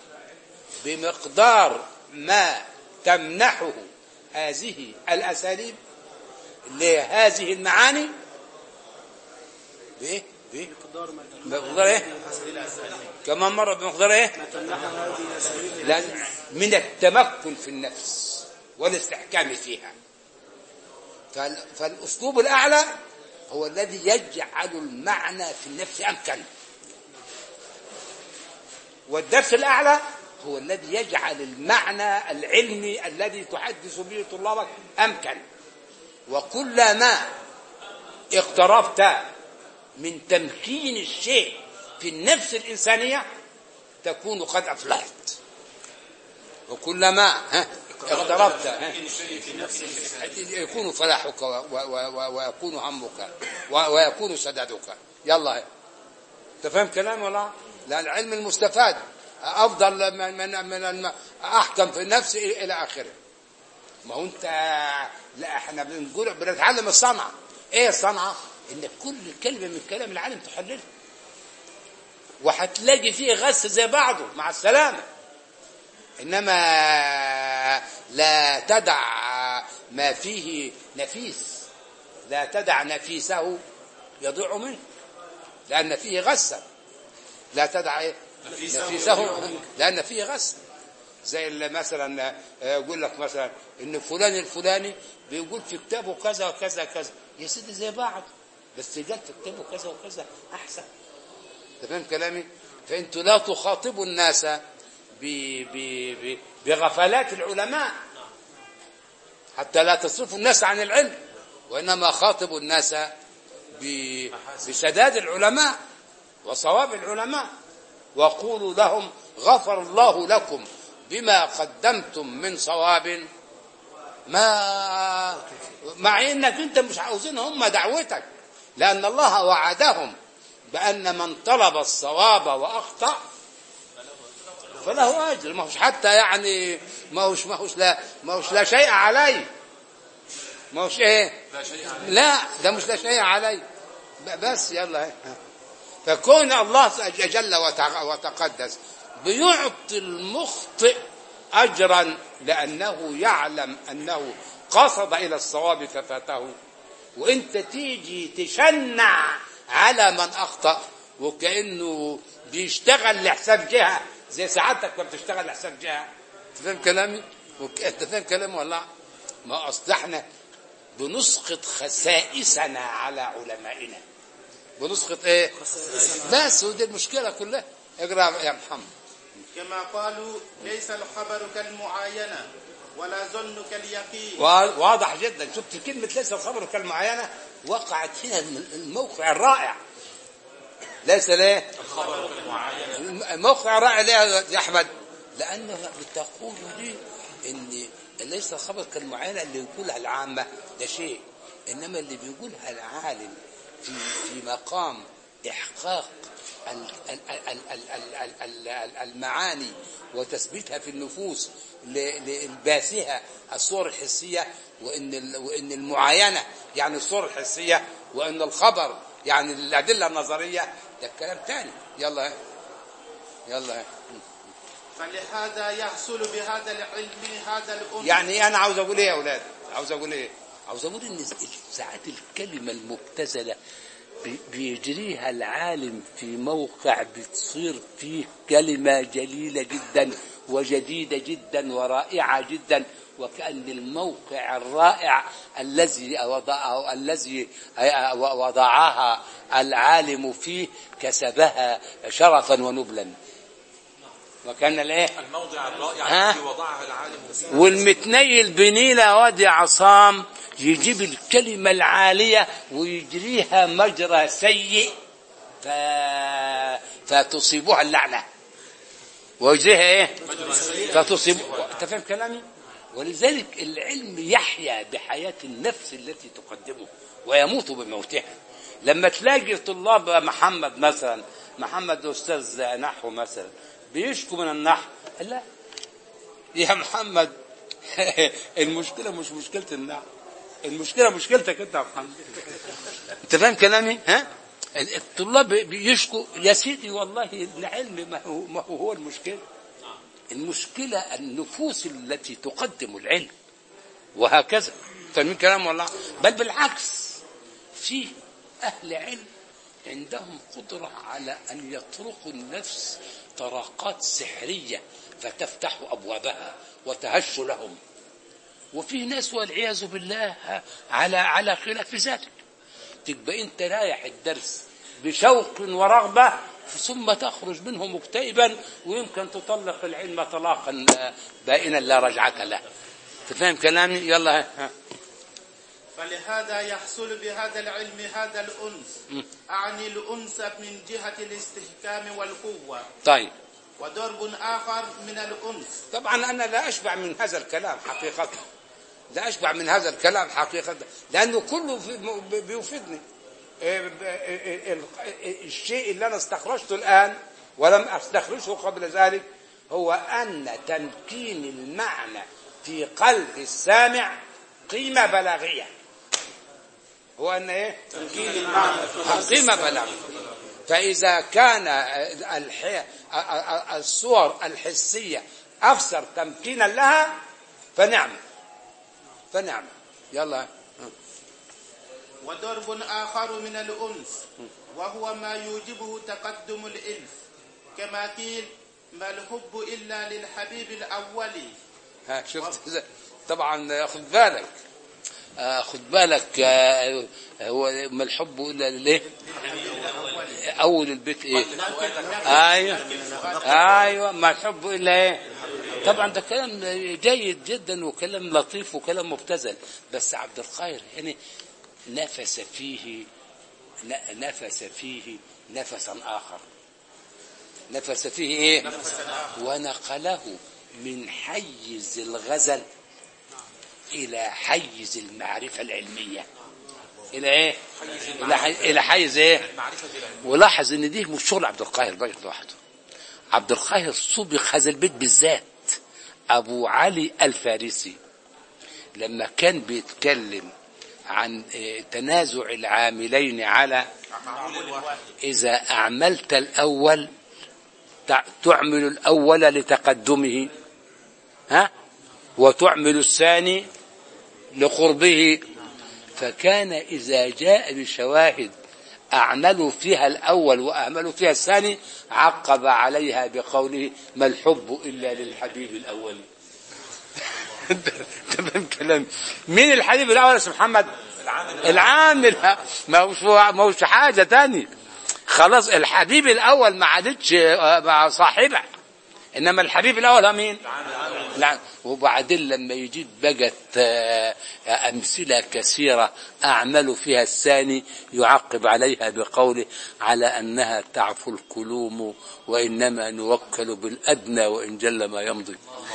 بمقدار ما تمنحه هذه الأساليب لهذه المعاني بإيه؟ بإيه؟ مقدار ما بمقدار إيه؟ كمان مرة بمقدار إيه؟ تمنحها هذه الاساليب لازم من التمكن في النفس والاستحكام فيها فال- فالأسلوب الأعلى هو الذي يجعل المعنى في النفس أمكن والدرس الأعلى هو الذي يجعل المعنى العلمي الذي تحدث به طلابك أمكن وكلما اقتربت من تمكين الشيء في النفس الإنسانية تكون قد أفلحت وكلما ها اقتربت ها يكون فلاحك و- و- و- ويكون همك و- ويكون سدادك يلا انت فاهم كلام ولا لا العلم المستفاد افضل من من من الم- احكم في النفس الى اخره ما هو انت لا احنا بنقول بنتعلم الصنعه ايه الصنعه ان كل كلمه من كلام العالم تحللها وهتلاقي فيه غث زي بعضه مع السلامه انما لا تدع ما فيه نفيس لا تدع نفيسه يضيع منه لان فيه غثا لا تدع إيه؟ نفيسه لان فيه غث زي اللي مثلا آه، يقول لك مثلا ان فلان الفلاني بيقول في كتابه كذا وكذا كذا يا سيدي زي بعض بس قال في كتابه كذا وكذا احسن أنت فاهم كلامي فانتوا لا تخاطبوا الناس ب ب ب بغفلات العلماء حتى لا تصرفوا الناس عن العلم وانما خاطبوا الناس ب- بسداد العلماء وصواب العلماء وقولوا لهم غفر الله لكم بما قدمتم من صواب ما مع انك انت مش عاوزين هم دعوتك لان الله وعدهم بان من طلب الصواب واخطا فله اجر ما هوش حتى يعني ما هوش ما هوش لا ما هوش لا شيء عليه ما هوش ايه لا ده مش لا شيء عليه ب- بس يلا إيه. فكون الله جل وتع- وتقدس بيعطي المخطئ اجرا لانه يعلم انه قصد الى الصواب ففاته وانت تيجي تشنع على من اخطا وكانه بيشتغل لحساب جهه زي سعادتك ما بتشتغل لحساب جهه انت فاهم كلامي وك- انت فاهم كلامي ولا لا؟ ما اصل احنا بنسقط خسائسنا على علمائنا بنسقط ايه بس ودي المشكله كلها اقرا يا محمد كما قالوا ليس الخبر كالمعاينة ولا ظن كاليقين وا- واضح جدا شفت كلمة ليس الخبر كالمعاينة وقعت هنا الم- الموقع الرائع ليس ليه الم- الموقع الرائع ليه يا أحمد لأنه بتقول لي إن ليس الخبر كالمعاينة اللي يقولها العامة ده شيء إنما اللي بيقولها العالم في في مقام إحقاق ال- ال- ال- ال- ال- ال- ال- ال- المعاني وتثبيتها في النفوس ل- لإلباسها الصور الحسية وإن ال- وإن المعاينة يعني الصور الحسية وإن الخبر يعني الأدلة النظرية ده كلام تاني يلا يلا فلهذا يحصل بهذا العلم هذا الأمر يعني انا عاوز اقول ايه يا اولاد عاوز اقول ايه عاوز اقول ان ساعات الكلمه المبتذله بي- بيجريها العالم في موقع بتصير فيه كلمه جليله جدا وجديده جدا ورائعه جدا وكأن الموقع الرائع الذي وضعه الذي وضعها العالم فيه كسبها شرفا ونبلا وكان الايه الموضع الرائع ها؟ الذي وضعها العالم فيه والمتنيل بنيلة وادي عصام يجيب الكلمة العالية ويجريها مجرى سيء ف... فتصيبها اللعنة ويجريها ايه فتصيب انت فاهم كلامي ولذلك العلم يحيا بحياة النفس التي تقدمه ويموت بموتها لما تلاقي طلاب محمد مثلا محمد أستاذ نحو مثلا بيشكوا من النحو لا يا محمد المشكلة مش مشكلة النحو المشكلة مشكلتك انت يا محمد انت فاهم كلامي ها الطلاب بيشكوا يا سيدي والله العلم ما هو, ما هو, هو المشكلة المشكلة النفوس التي تقدم العلم وهكذا فاهمين كلام والله بل بالعكس في أهل علم عندهم قدرة على أن يطرقوا النفس طرقات سحرية فتفتح أبوابها وتهش لهم وفي ناس والعياذ بالله على على خلاف ذلك تبقى انت رايح الدرس بشوق ورغبة ثم تخرج منه مكتئبا ويمكن تطلق العلم طلاقا بائنا لا رجعة له تفهم كلامي يلا ها. فلهذا يحصل بهذا العلم هذا الأنس أعني الأنس من جهة الاستحكام والقوة طيب وضرب آخر من الأنس طبعا أنا لا أشبع من هذا الكلام حقيقة لا أشبع من هذا الكلام حقيقة لأنه كله في- بيفيدني إيه، ب- إيه، ال- إيه، الشيء اللي أنا استخرجته الآن ولم أستخرجه قبل ذلك هو أن تمكين المعنى في قلب السامع قيمة بلاغية هو أن إيه؟ تمكين المعنى قيمة بلاغية فإذا كان الح... الصور الحسية أكثر تمكينا لها فنعم فنعم يلا وضرب آخر من الأنس وهو ما يوجبه تقدم الإلف كما قيل ما الحب إلا للحبيب الأولي ها شفت إذا- طبعا خد بالك آه، خد بالك آه، هو ما الحب الا ليه اول البيت ايه ايوه ايوه ما الحب الا ايه طبعا ده كلام جيد جدا وكلام لطيف وكلام مبتذل بس عبد القاهر يعني نفس فيه ن- نفس فيه نفسا اخر نفس فيه ايه ونقله من حيز الغزل الى حيز المعرفه العلميه الى ايه الى حي... الى حيز ايه ولاحظ ان دي مش شغل عبد القاهر بقى لوحده عبد القاهر سبق هذا البيت بالذات ابو علي الفارسي لما كان بيتكلم عن آه، تنازع العاملين على إذا أعملت الأول تع- تعمل الأول لتقدمه ها وتعمل الثاني لقربه فكان إذا جاء بشواهد أعملوا فيها الأول وأعملوا فيها الثاني عقب عليها بقوله ما الحب إلا للحبيب الأول تمام كلام مين الحبيب الأول يا أستاذ محمد العامل ما هوش ما هوش حاجة تاني خلاص الحبيب الأول ما عادتش آه، مع صاحبه إنما الحبيب الأول هو مين لا وبعدين لما يجيب بقت آه، أمثلة كثيرة أعمل فيها الثاني يعقب عليها بقوله على أنها تعفو الكلوم وإنما نوكل بالأدنى وإن جل ما يمضي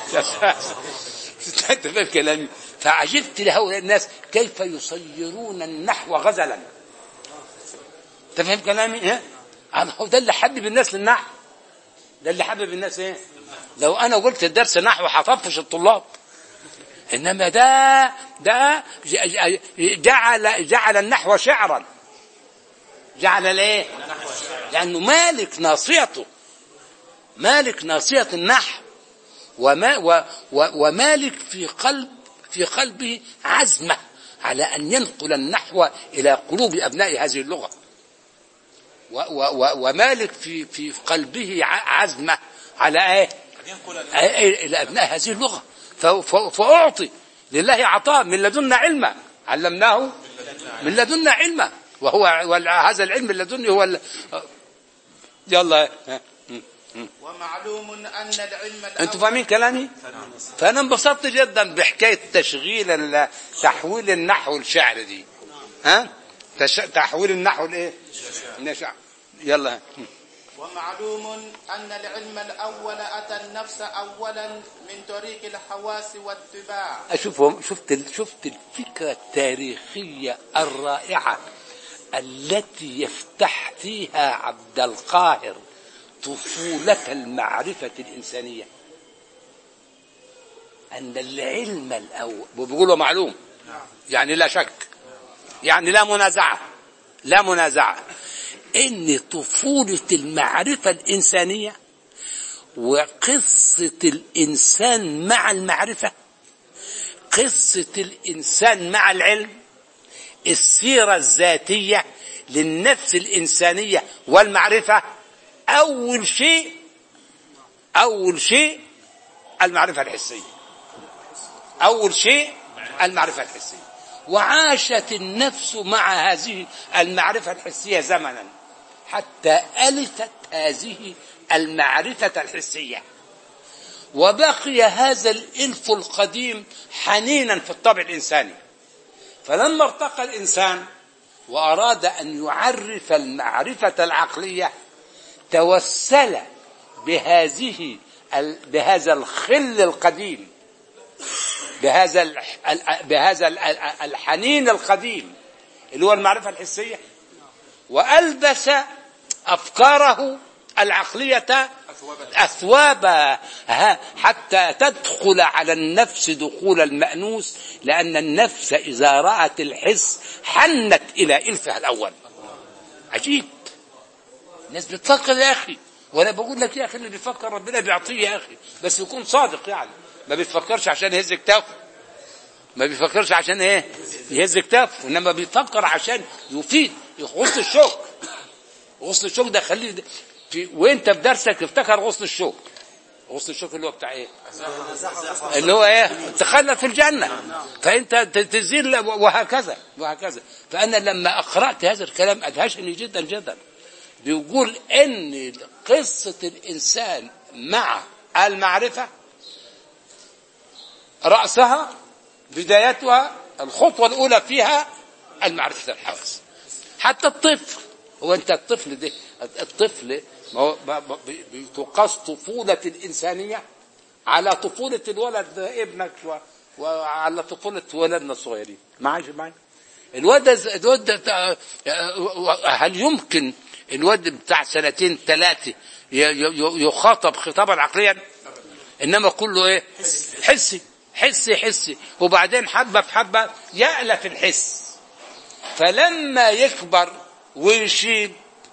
انت فاهم كلامي فعجبت لهؤلاء الناس كيف يصيرون النحو غزلا انت فاهم كلامي ايه أنا هو ده اللي حبب الناس للنحو ده اللي حبب الناس ايه لو انا قلت الدرس نحو هطفش الطلاب انما ده ده ج- ج- جعل جعل النحو شعرا جعل ليه لانه مالك ناصيته مالك ناصيه النحو وما و و ومالك في قلب في قلبه عزمه على ان ينقل النحو الى قلوب ابناء هذه اللغه و و و ومالك في في قلبه ع- عزمه على ايه؟ أي- أي- الى ابناء هذه اللغه ف- ف- فاعطي لله عطاء من لدنا علما علمناه من لدنا علما وهو وال- هذا العلم اللدني هو ال- يلا ها. ومعلوم أن العلم انتوا الأول فاهمين كلامي فانا انبسطت جدا بحكايه تشغيل ال- تحويل النحو الشعر دي ها تش... تحويل النحو الايه الشعر يلا ومعلوم أن العلم الأول أتى النفس أولا من طريق الحواس والطباع اشوفهم شفت ال- شفت الفكره التاريخيه الرائعه التي يفتح فيها عبد القاهر طفوله المعرفه الانسانيه ان العلم الاول وبيقولوا معلوم يعني لا شك يعني لا منازعه لا منازعه ان طفوله المعرفه الانسانيه وقصه الانسان مع المعرفه قصة الإنسان مع العلم السيرة الذاتية للنفس الإنسانية والمعرفة أول شيء أول شيء المعرفة الحسية أول شيء المعرفة الحسية وعاشت النفس مع هذه المعرفة الحسية زمنا حتى ألفت هذه المعرفة الحسية وبقي هذا الإلف القديم حنينا في الطبع الإنساني فلما ارتقى الإنسان وأراد أن يعرف المعرفة العقلية توسل بهذه ال- بهذا الخل القديم بهذا ال- ال- بهذا ال- ال- الحنين القديم اللي هو المعرفة الحسية وألبس أفكاره العقلية أثوابا ها، حتى تدخل على النفس دخول المأنوس لأن النفس إذا رأت الحس حنت إلى إلفها الأول عجيب الناس بتفكر يا أخي وأنا بقول لك يا أخي اللي بيفكر ربنا بيعطيه يا أخي بس يكون صادق يعني ما بيفكرش عشان يهز كتافه ما بيفكرش عشان ايه يهز كتافه انما بيفكر عشان يفيد غصن الشوك غصن الشوك ده خليه في وانت في درسك افتكر غصن الشوك غصن الشوك اللي هو بتاع ايه اللي هو ايه تخلى في الجنة فانت ت- تزيل وهكذا وهكذا فانا لما اقرأت هذا الكلام ادهشني جدا جدا بيقول ان قصة الانسان مع المعرفة رأسها بدايتها الخطوة الأولى فيها المعرفة الحواس حتى الطفل هو أنت الطفل ده الطفل ما هو ما- ما- بي- بتقاس طفولة الإنسانية على طفولة الولد ابنك و- وعلى طفولة ولدنا الصغيرين معاش معاش الواد ده- الواد ده بتاع- هل يمكن الواد بتاع سنتين ثلاثة ي- ي- يخاطب خطابا عقليا انما كله ايه حسي حسي حسي وبعدين حبه في حبه يألف الحس فلما يكبر ويشيب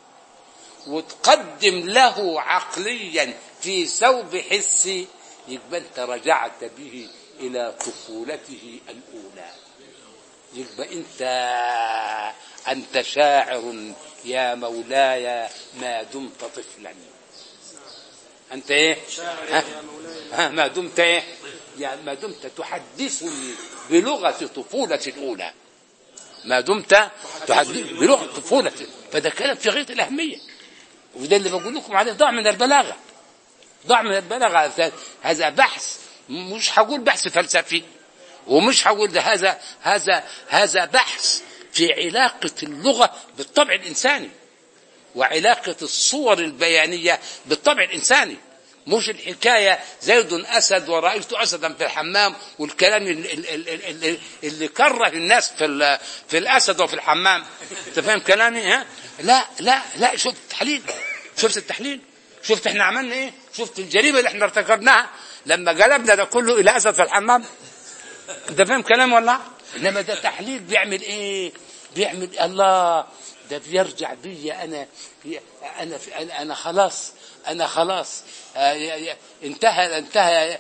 وتقدم له عقليا في ثوب حسي يبقى انت رجعت به الى طفولته الاولى يبقى انت انت شاعر يا مولاي ما دمت طفلا انت ايه ها؟ ها ما دمت ايه يعني ما دمت تحدثني بلغه طفوله الاولى ما دمت تحدث بلغه طفوله فده كلام في غايه الاهميه وده اللي بقول لكم عليه ضاع من البلاغه ضاع من البلاغه هذا بحث مش هقول بحث فلسفي ومش هقول ده هذا هذا هذا بحث في علاقه اللغه بالطبع الانساني وعلاقة الصور البيانية بالطبع الإنساني مش الحكاية زيد أسد ورأيت أسدا في الحمام والكلام اللي, اللي, اللي, اللي كره الناس في, ال- في الأسد وفي الحمام أنت فاهم كلامي ها؟ لا لا لا شفت التحليل شفت التحليل شفت احنا عملنا ايه شفت الجريمة اللي احنا ارتكبناها لما قلبنا ده كله إلى أسد في الحمام انت فاهم كلام ولا لا؟ انما ده تحليل بيعمل ايه بيعمل الله ده بيرجع بي انا انا انا, أنا خلاص انا خلاص آه، يا- يا- انتهى انتهى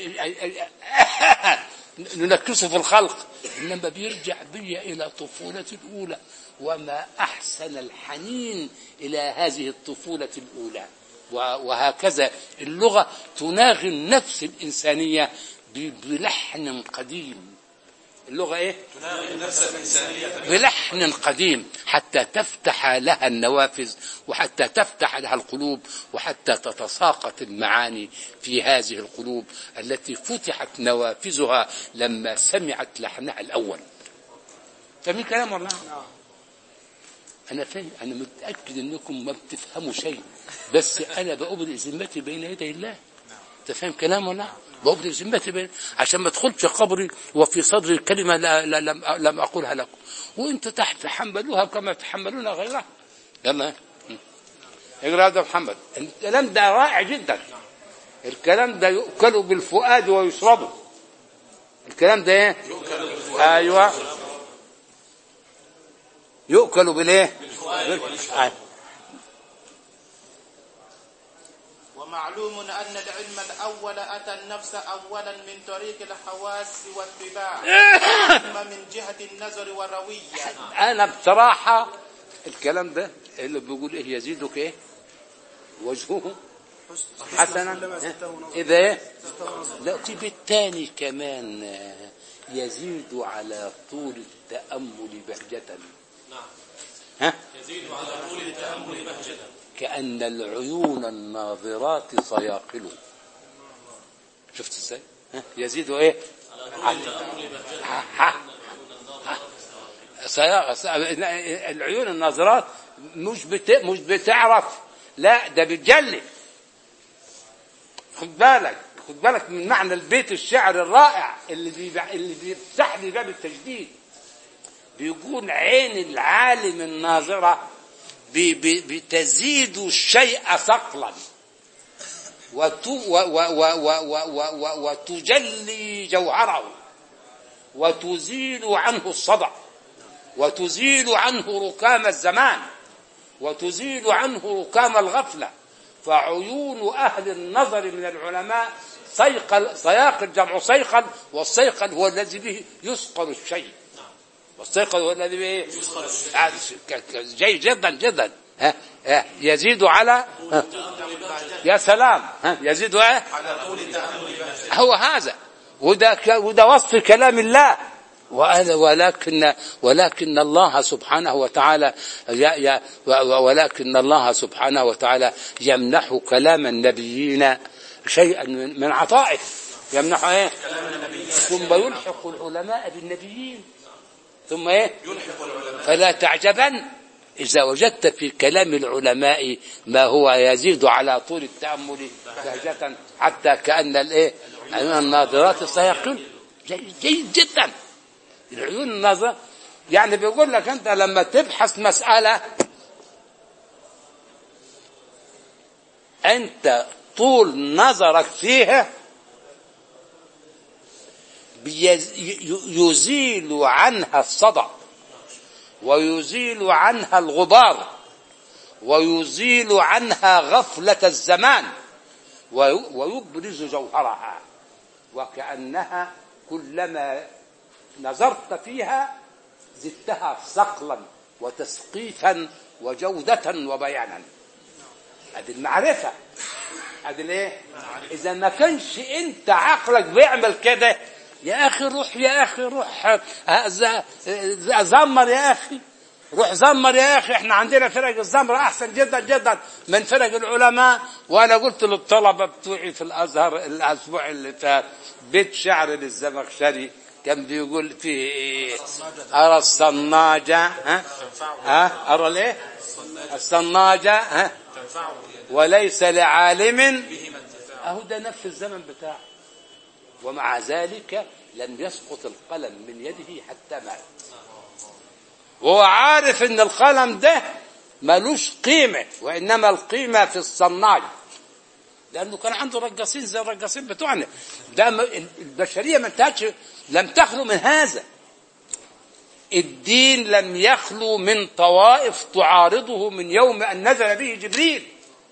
ننكسه في الخلق انما بيرجع بي الى طفولتي الاولى وما احسن الحنين الى هذه الطفوله الاولى و- وهكذا اللغه تناغي النفس الانسانيه ب- بلحن قديم اللغة ايه بلحن قديم حتى تفتح لها النوافذ وحتى تفتح لها القلوب وحتى تتساقط المعاني في هذه القلوب التي فتحت نوافذها لما سمعت لحنها الأول فمن كلام والله انا فاهم انا متاكد انكم ما بتفهموا شيء بس انا بأبرئ ذمتي بين يدي الله انت فاهم كلام ولا لا؟ بأبرئ ذمتي بين عشان ما ادخلش قبري وفي صدري كلمه لا لا لم, لم اقولها لكم وانتم تحملوها كما تحملون غيرها يلا اقرا هذا محمد الكلام ده رائع جدا الكلام ده يؤكل بالفؤاد ويشرب الكلام ده ايه ايوه يؤكل بالايه بالفؤاد ومعلوم أن العلم الأول أتى النفس أولا من طريق الحواس والطباع ثم من جهة النظر والروية انا بصراحه الكلام ده اللي بيقول ايه يزيدك ايه وجهه حسنا اذا ايه لا طيب الثاني كمان آه، يزيد على طول التامل بهجه ها كأن العيون الناظرات صياقل شفت ازاي ها؟ يزيد ايه ها- ها- ها. صياغ ص- العيون الناظرات مش بت... مش بتعرف لا ده بتجلي خد بالك خد بالك من معنى البيت الشعر الرائع اللي بي... اللي بيفتح لي باب التجديد بيقول عين العالم الناظرة بي- بي- بتزيد الشيء ثقلا وت- و- و- و- و- و- و- و- وتجلي جوهره وتزيل عنه الصدع وتزيل عنه ركام الزمان وتزيل عنه ركام الغفلة فعيون أهل النظر من العلماء صيقل صياقل جمع صيقل والصيقل هو الذي به يصقل الشيء والصيقل هو الذي به آه، ك- ك- جيد جدا جدا ها ها يزيد على ها يا سلام ها يزيد ايه هو هذا وده ك- وده وصف كلام الله وهذا ولكن ولكن الله سبحانه وتعالى يا يا و- ولكن الله سبحانه وتعالى يمنح كلام النبيين شيئا من من عطائه يمنح ايه ثم يلحق العلماء بالنبيين ثم ايه فلا تعجبن إذا وجدت في كلام العلماء ما هو يزيد على طول التأمل بهجة حتى كأن الإيه العيون الناظرات سيقل جيد, جيد جدا العيون الناظرة يعني بيقول لك أنت لما تبحث مسألة أنت طول نظرك فيها بيز- ي- يزيل عنها الصدع ويزيل عنها الغبار ويزيل عنها غفلة الزمان وي- ويبرز جوهرها وكأنها كلما نظرت فيها زدتها صقلا وتسقيفا وجودة وبيانا هذه المعرفة هذه الايه اذا ما كانش انت عقلك بيعمل كده يا اخي روح يا اخي روح آه، ز- ز- زمر يا اخي روح زمر يا اخي احنا عندنا فرق الزمر احسن جدا جدا من فرق العلماء وانا قلت للطلبه بتوعي في الازهر الاسبوع اللي فات بيت شعر للزمخشري كان بيقول فيه إيه؟ ارى الصناجه ها ها ارى الايه الصناجه ها وليس لعالم اهو ده نفس الزمن بتاعه ومع ذلك لم يسقط القلم من يده حتى مات وهو عارف ان القلم ده ملوش قيمة وإنما القيمة في الصناع لأنه كان عنده رقاصين زي الرقاصين بتوعنا ده م- البشرية ما انتهتش لم تخلو من هذا الدين لم يخلو من طوائف تعارضه من يوم أن نزل به جبريل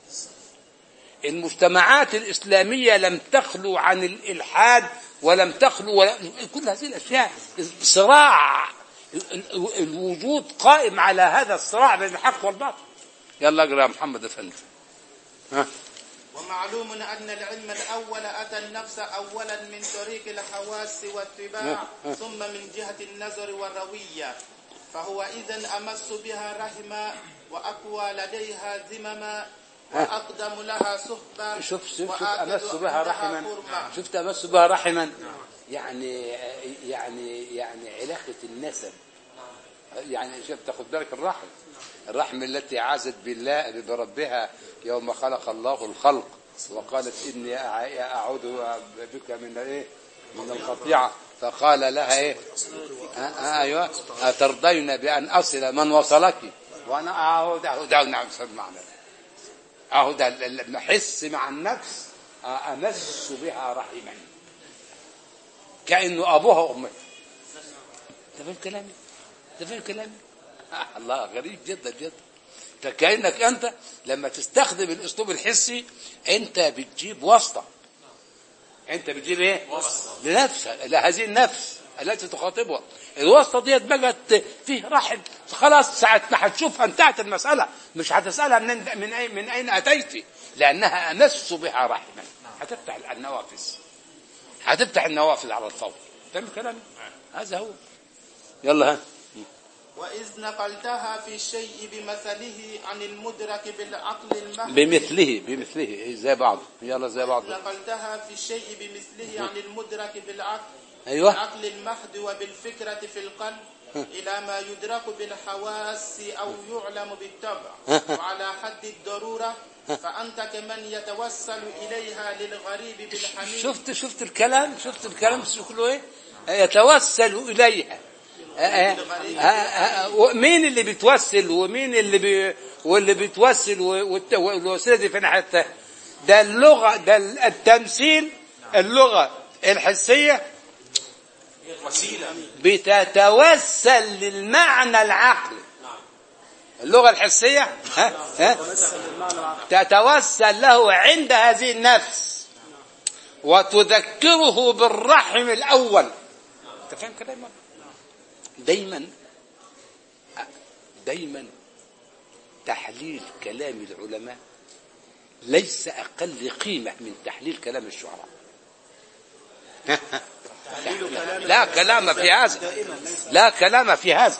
المجتمعات الإسلامية لم تخلو عن الإلحاد ولم تخلو ولا كل هذه الأشياء صراع ال- ال- الوجود قائم على هذا الصراع بين الحق والباطل يلا اقرا يا محمد افندي ها ومعلوم أن العلم الأول أتى النفس أولا من طريق الحواس والطباع ثم من جهة النظر والروية فهو إذا أمس بها رحما وأقوى لديها ذمما وأقدم لها صحبة شوف شوف شوف وآكد امس بها عندها رحما حرمة. شفت امس بها رحما يعني يعني يعني علاقه النسب يعني شوف تاخد بالك الرحم الرحم التي عازت بالله بربها يوم خلق الله الخلق وقالت اني أع- اعوذ بك من ايه من القطيعه فقال لها ايه آه آه ايوه اترضين بان اصل من وصلك وانا اهو ده اهو ده نعم معنا اهو ده لما احس مع النفس آه، امس بها رحما كانه ابوها وامها ده فين كلامي ده فين كلامي آه الله غريب جدا جدا فكأنك أنت لما تستخدم الأسلوب الحسي أنت بتجيب واسطة أنت بتجيب إيه؟ واسطة لنفسك لهذه النفس التي تخاطبها الواسطة ديت بقت فيه رحم خلاص ساعة ما هتشوفها انتهت المسألة مش هتسألها من من أين من أين أتيت لأنها أمس بها رحما هتفتح النوافذ هتفتح النوافذ على الفور فاهم كلامي؟ هذا هو يلا ها وإذ نقلتها في الشيء بمثله عن المدرك بالعقل المحض بمثله بمثله إيه زي بعض يلا زي بعض نقلتها في الشيء بمثله عن المدرك بالعقل ايوه بالعقل المحض وبالفكرة في القلب إلى ما يدرك بالحواس أو يعلم بالطبع وعلى حد الضرورة فأنت كمن يتوسل إليها للغريب بالحميد شفت شفت الكلام شفت الكلام شكله ايه يتوسل اليها آه، آه، آه، آه، مين اللي بيتوسل ومين اللي بي واللي بيتوسل و- والت- والوسيله دي فين حتى ده اللغه ده التمثيل اللغه الحسيه وسيلة بتتوسل للمعنى العقلي اللغه الحسيه ها ها تتوسل له عند هذه النفس وتذكره بالرحم الأول أنت فاهم كلامي دايما دايما تحليل كلام العلماء ليس أقل قيمة من تحليل كلام الشعراء لا كلام في هذا لا كلام في هذا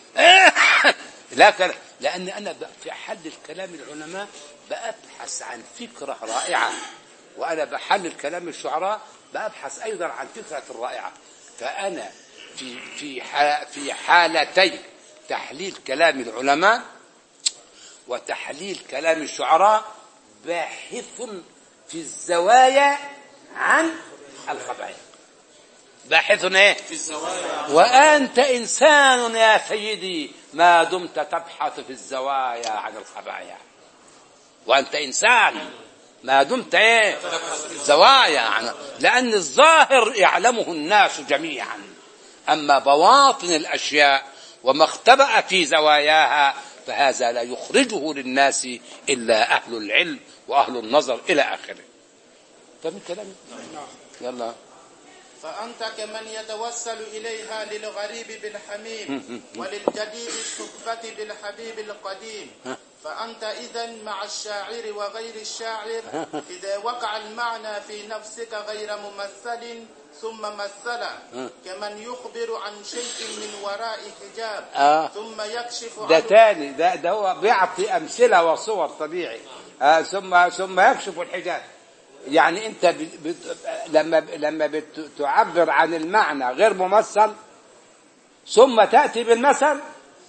لا كلام لأن أنا ب- في حل كلام العلماء بأبحث عن فكرة رائعة وأنا بحلل كلام الشعراء بأبحث أيضا عن فكرة رائعة فأنا في في ح- في حالتي تحليل كلام العلماء وتحليل كلام الشعراء باحث في الزوايا عن الخبائث باحث ايه في الزوايا وانت انسان يا سيدي ما دمت تبحث في الزوايا عن الخبايا وانت انسان ما دمت ايه زوايا عن لان الظاهر يعلمه الناس جميعا اما بواطن الاشياء وما اختبأ في زواياها فهذا لا يخرجه للناس الا اهل العلم واهل النظر الى اخره فمن كلامي يلا فأنت كمن يتوسل إليها للغريب بالحميم وللجديد الصحبة بالحبيب القديم فأنت إذا مع الشاعر وغير الشاعر إذا وقع المعنى في نفسك غير ممثل ثم مثل كمن يخبر عن شيء من وراء حجاب آه. ثم يكشف ده عنه تاني ده ده هو بيعطي امثله وصور طبيعي آه ثم ثم يكشف الحجاب يعني انت بت بت لما لما بتعبر عن المعنى غير ممثل ثم تاتي بالمثل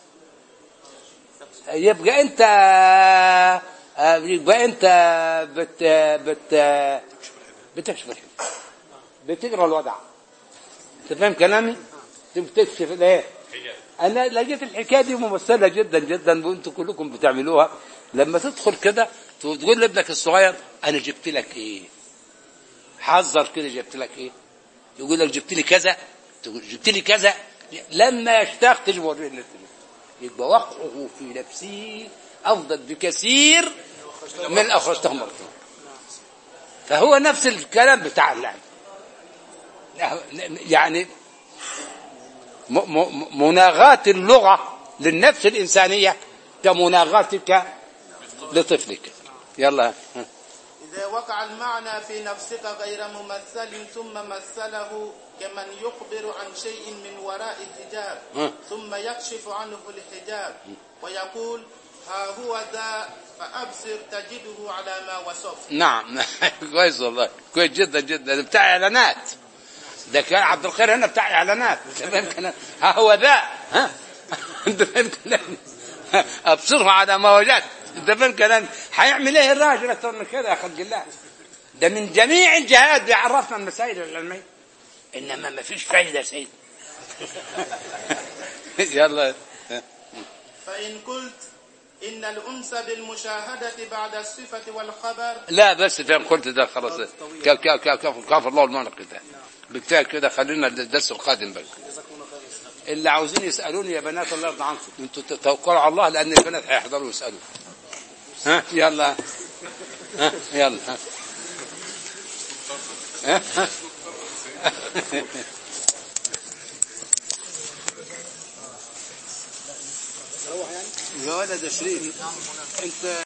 يبقى انت آه، يبقى انت بت بت بتكشف الحجاب بتقرا الوضع انت فاهم كلامي؟ بتكشف الايه؟ انا لقيت الحكايه دي ممثله جدا جدا وانتم كلكم بتعملوها لما تدخل كده تقول لابنك الصغير انا جبت لك ايه حذر كده جبت لك ايه يقول لك جبت لي كذا تقول جبت لي كذا لما يشتاق تجي وريه اللي تجي. يبقى وقعه في نفسه افضل بكثير من اخرجته مرتين فهو نفس الكلام بتاع اللعب يعني م- م- مناغاة اللغة للنفس الإنسانية كمناغاتك لطفلك يلا إذا وقع المعنى في نفسك غير ممثل ثم مثله كمن يخبر عن شيء من وراء حجاب ها. ثم يكشف عنه الحجاب ويقول ها هو ذا فأبصر تجده على ما وصفت نعم كويس والله كويس جدا جدا ده بتاع إعلانات ده كان عبد الخير هنا بتاع إعلانات تمام كان ها هو ذا ها انت فاهم كلامي ابصره على ما وجدت انت فاهم كلامي هيعمل ايه الراجل اكتر من كده يا خلق الله ده من جميع الجهات بيعرفنا المسائل العلميه انما ما فيش فايده يا سيدي يلا فإن قلت إن الأنس بالمشاهدة بعد الصفة والخبر لا بس فاهم قلت ده خلاص كاف كاف كاف كاف كاف الله المعنى كده بكفايه كده خلينا الدرس القادم بقى اللي عاوزين يسالوني يا بنات الله يرضى عنكم انتوا توكلوا على الله لان البنات هيحضروا يسالوا ها يلا ها يلا ها ها ها يا ولد شريف انت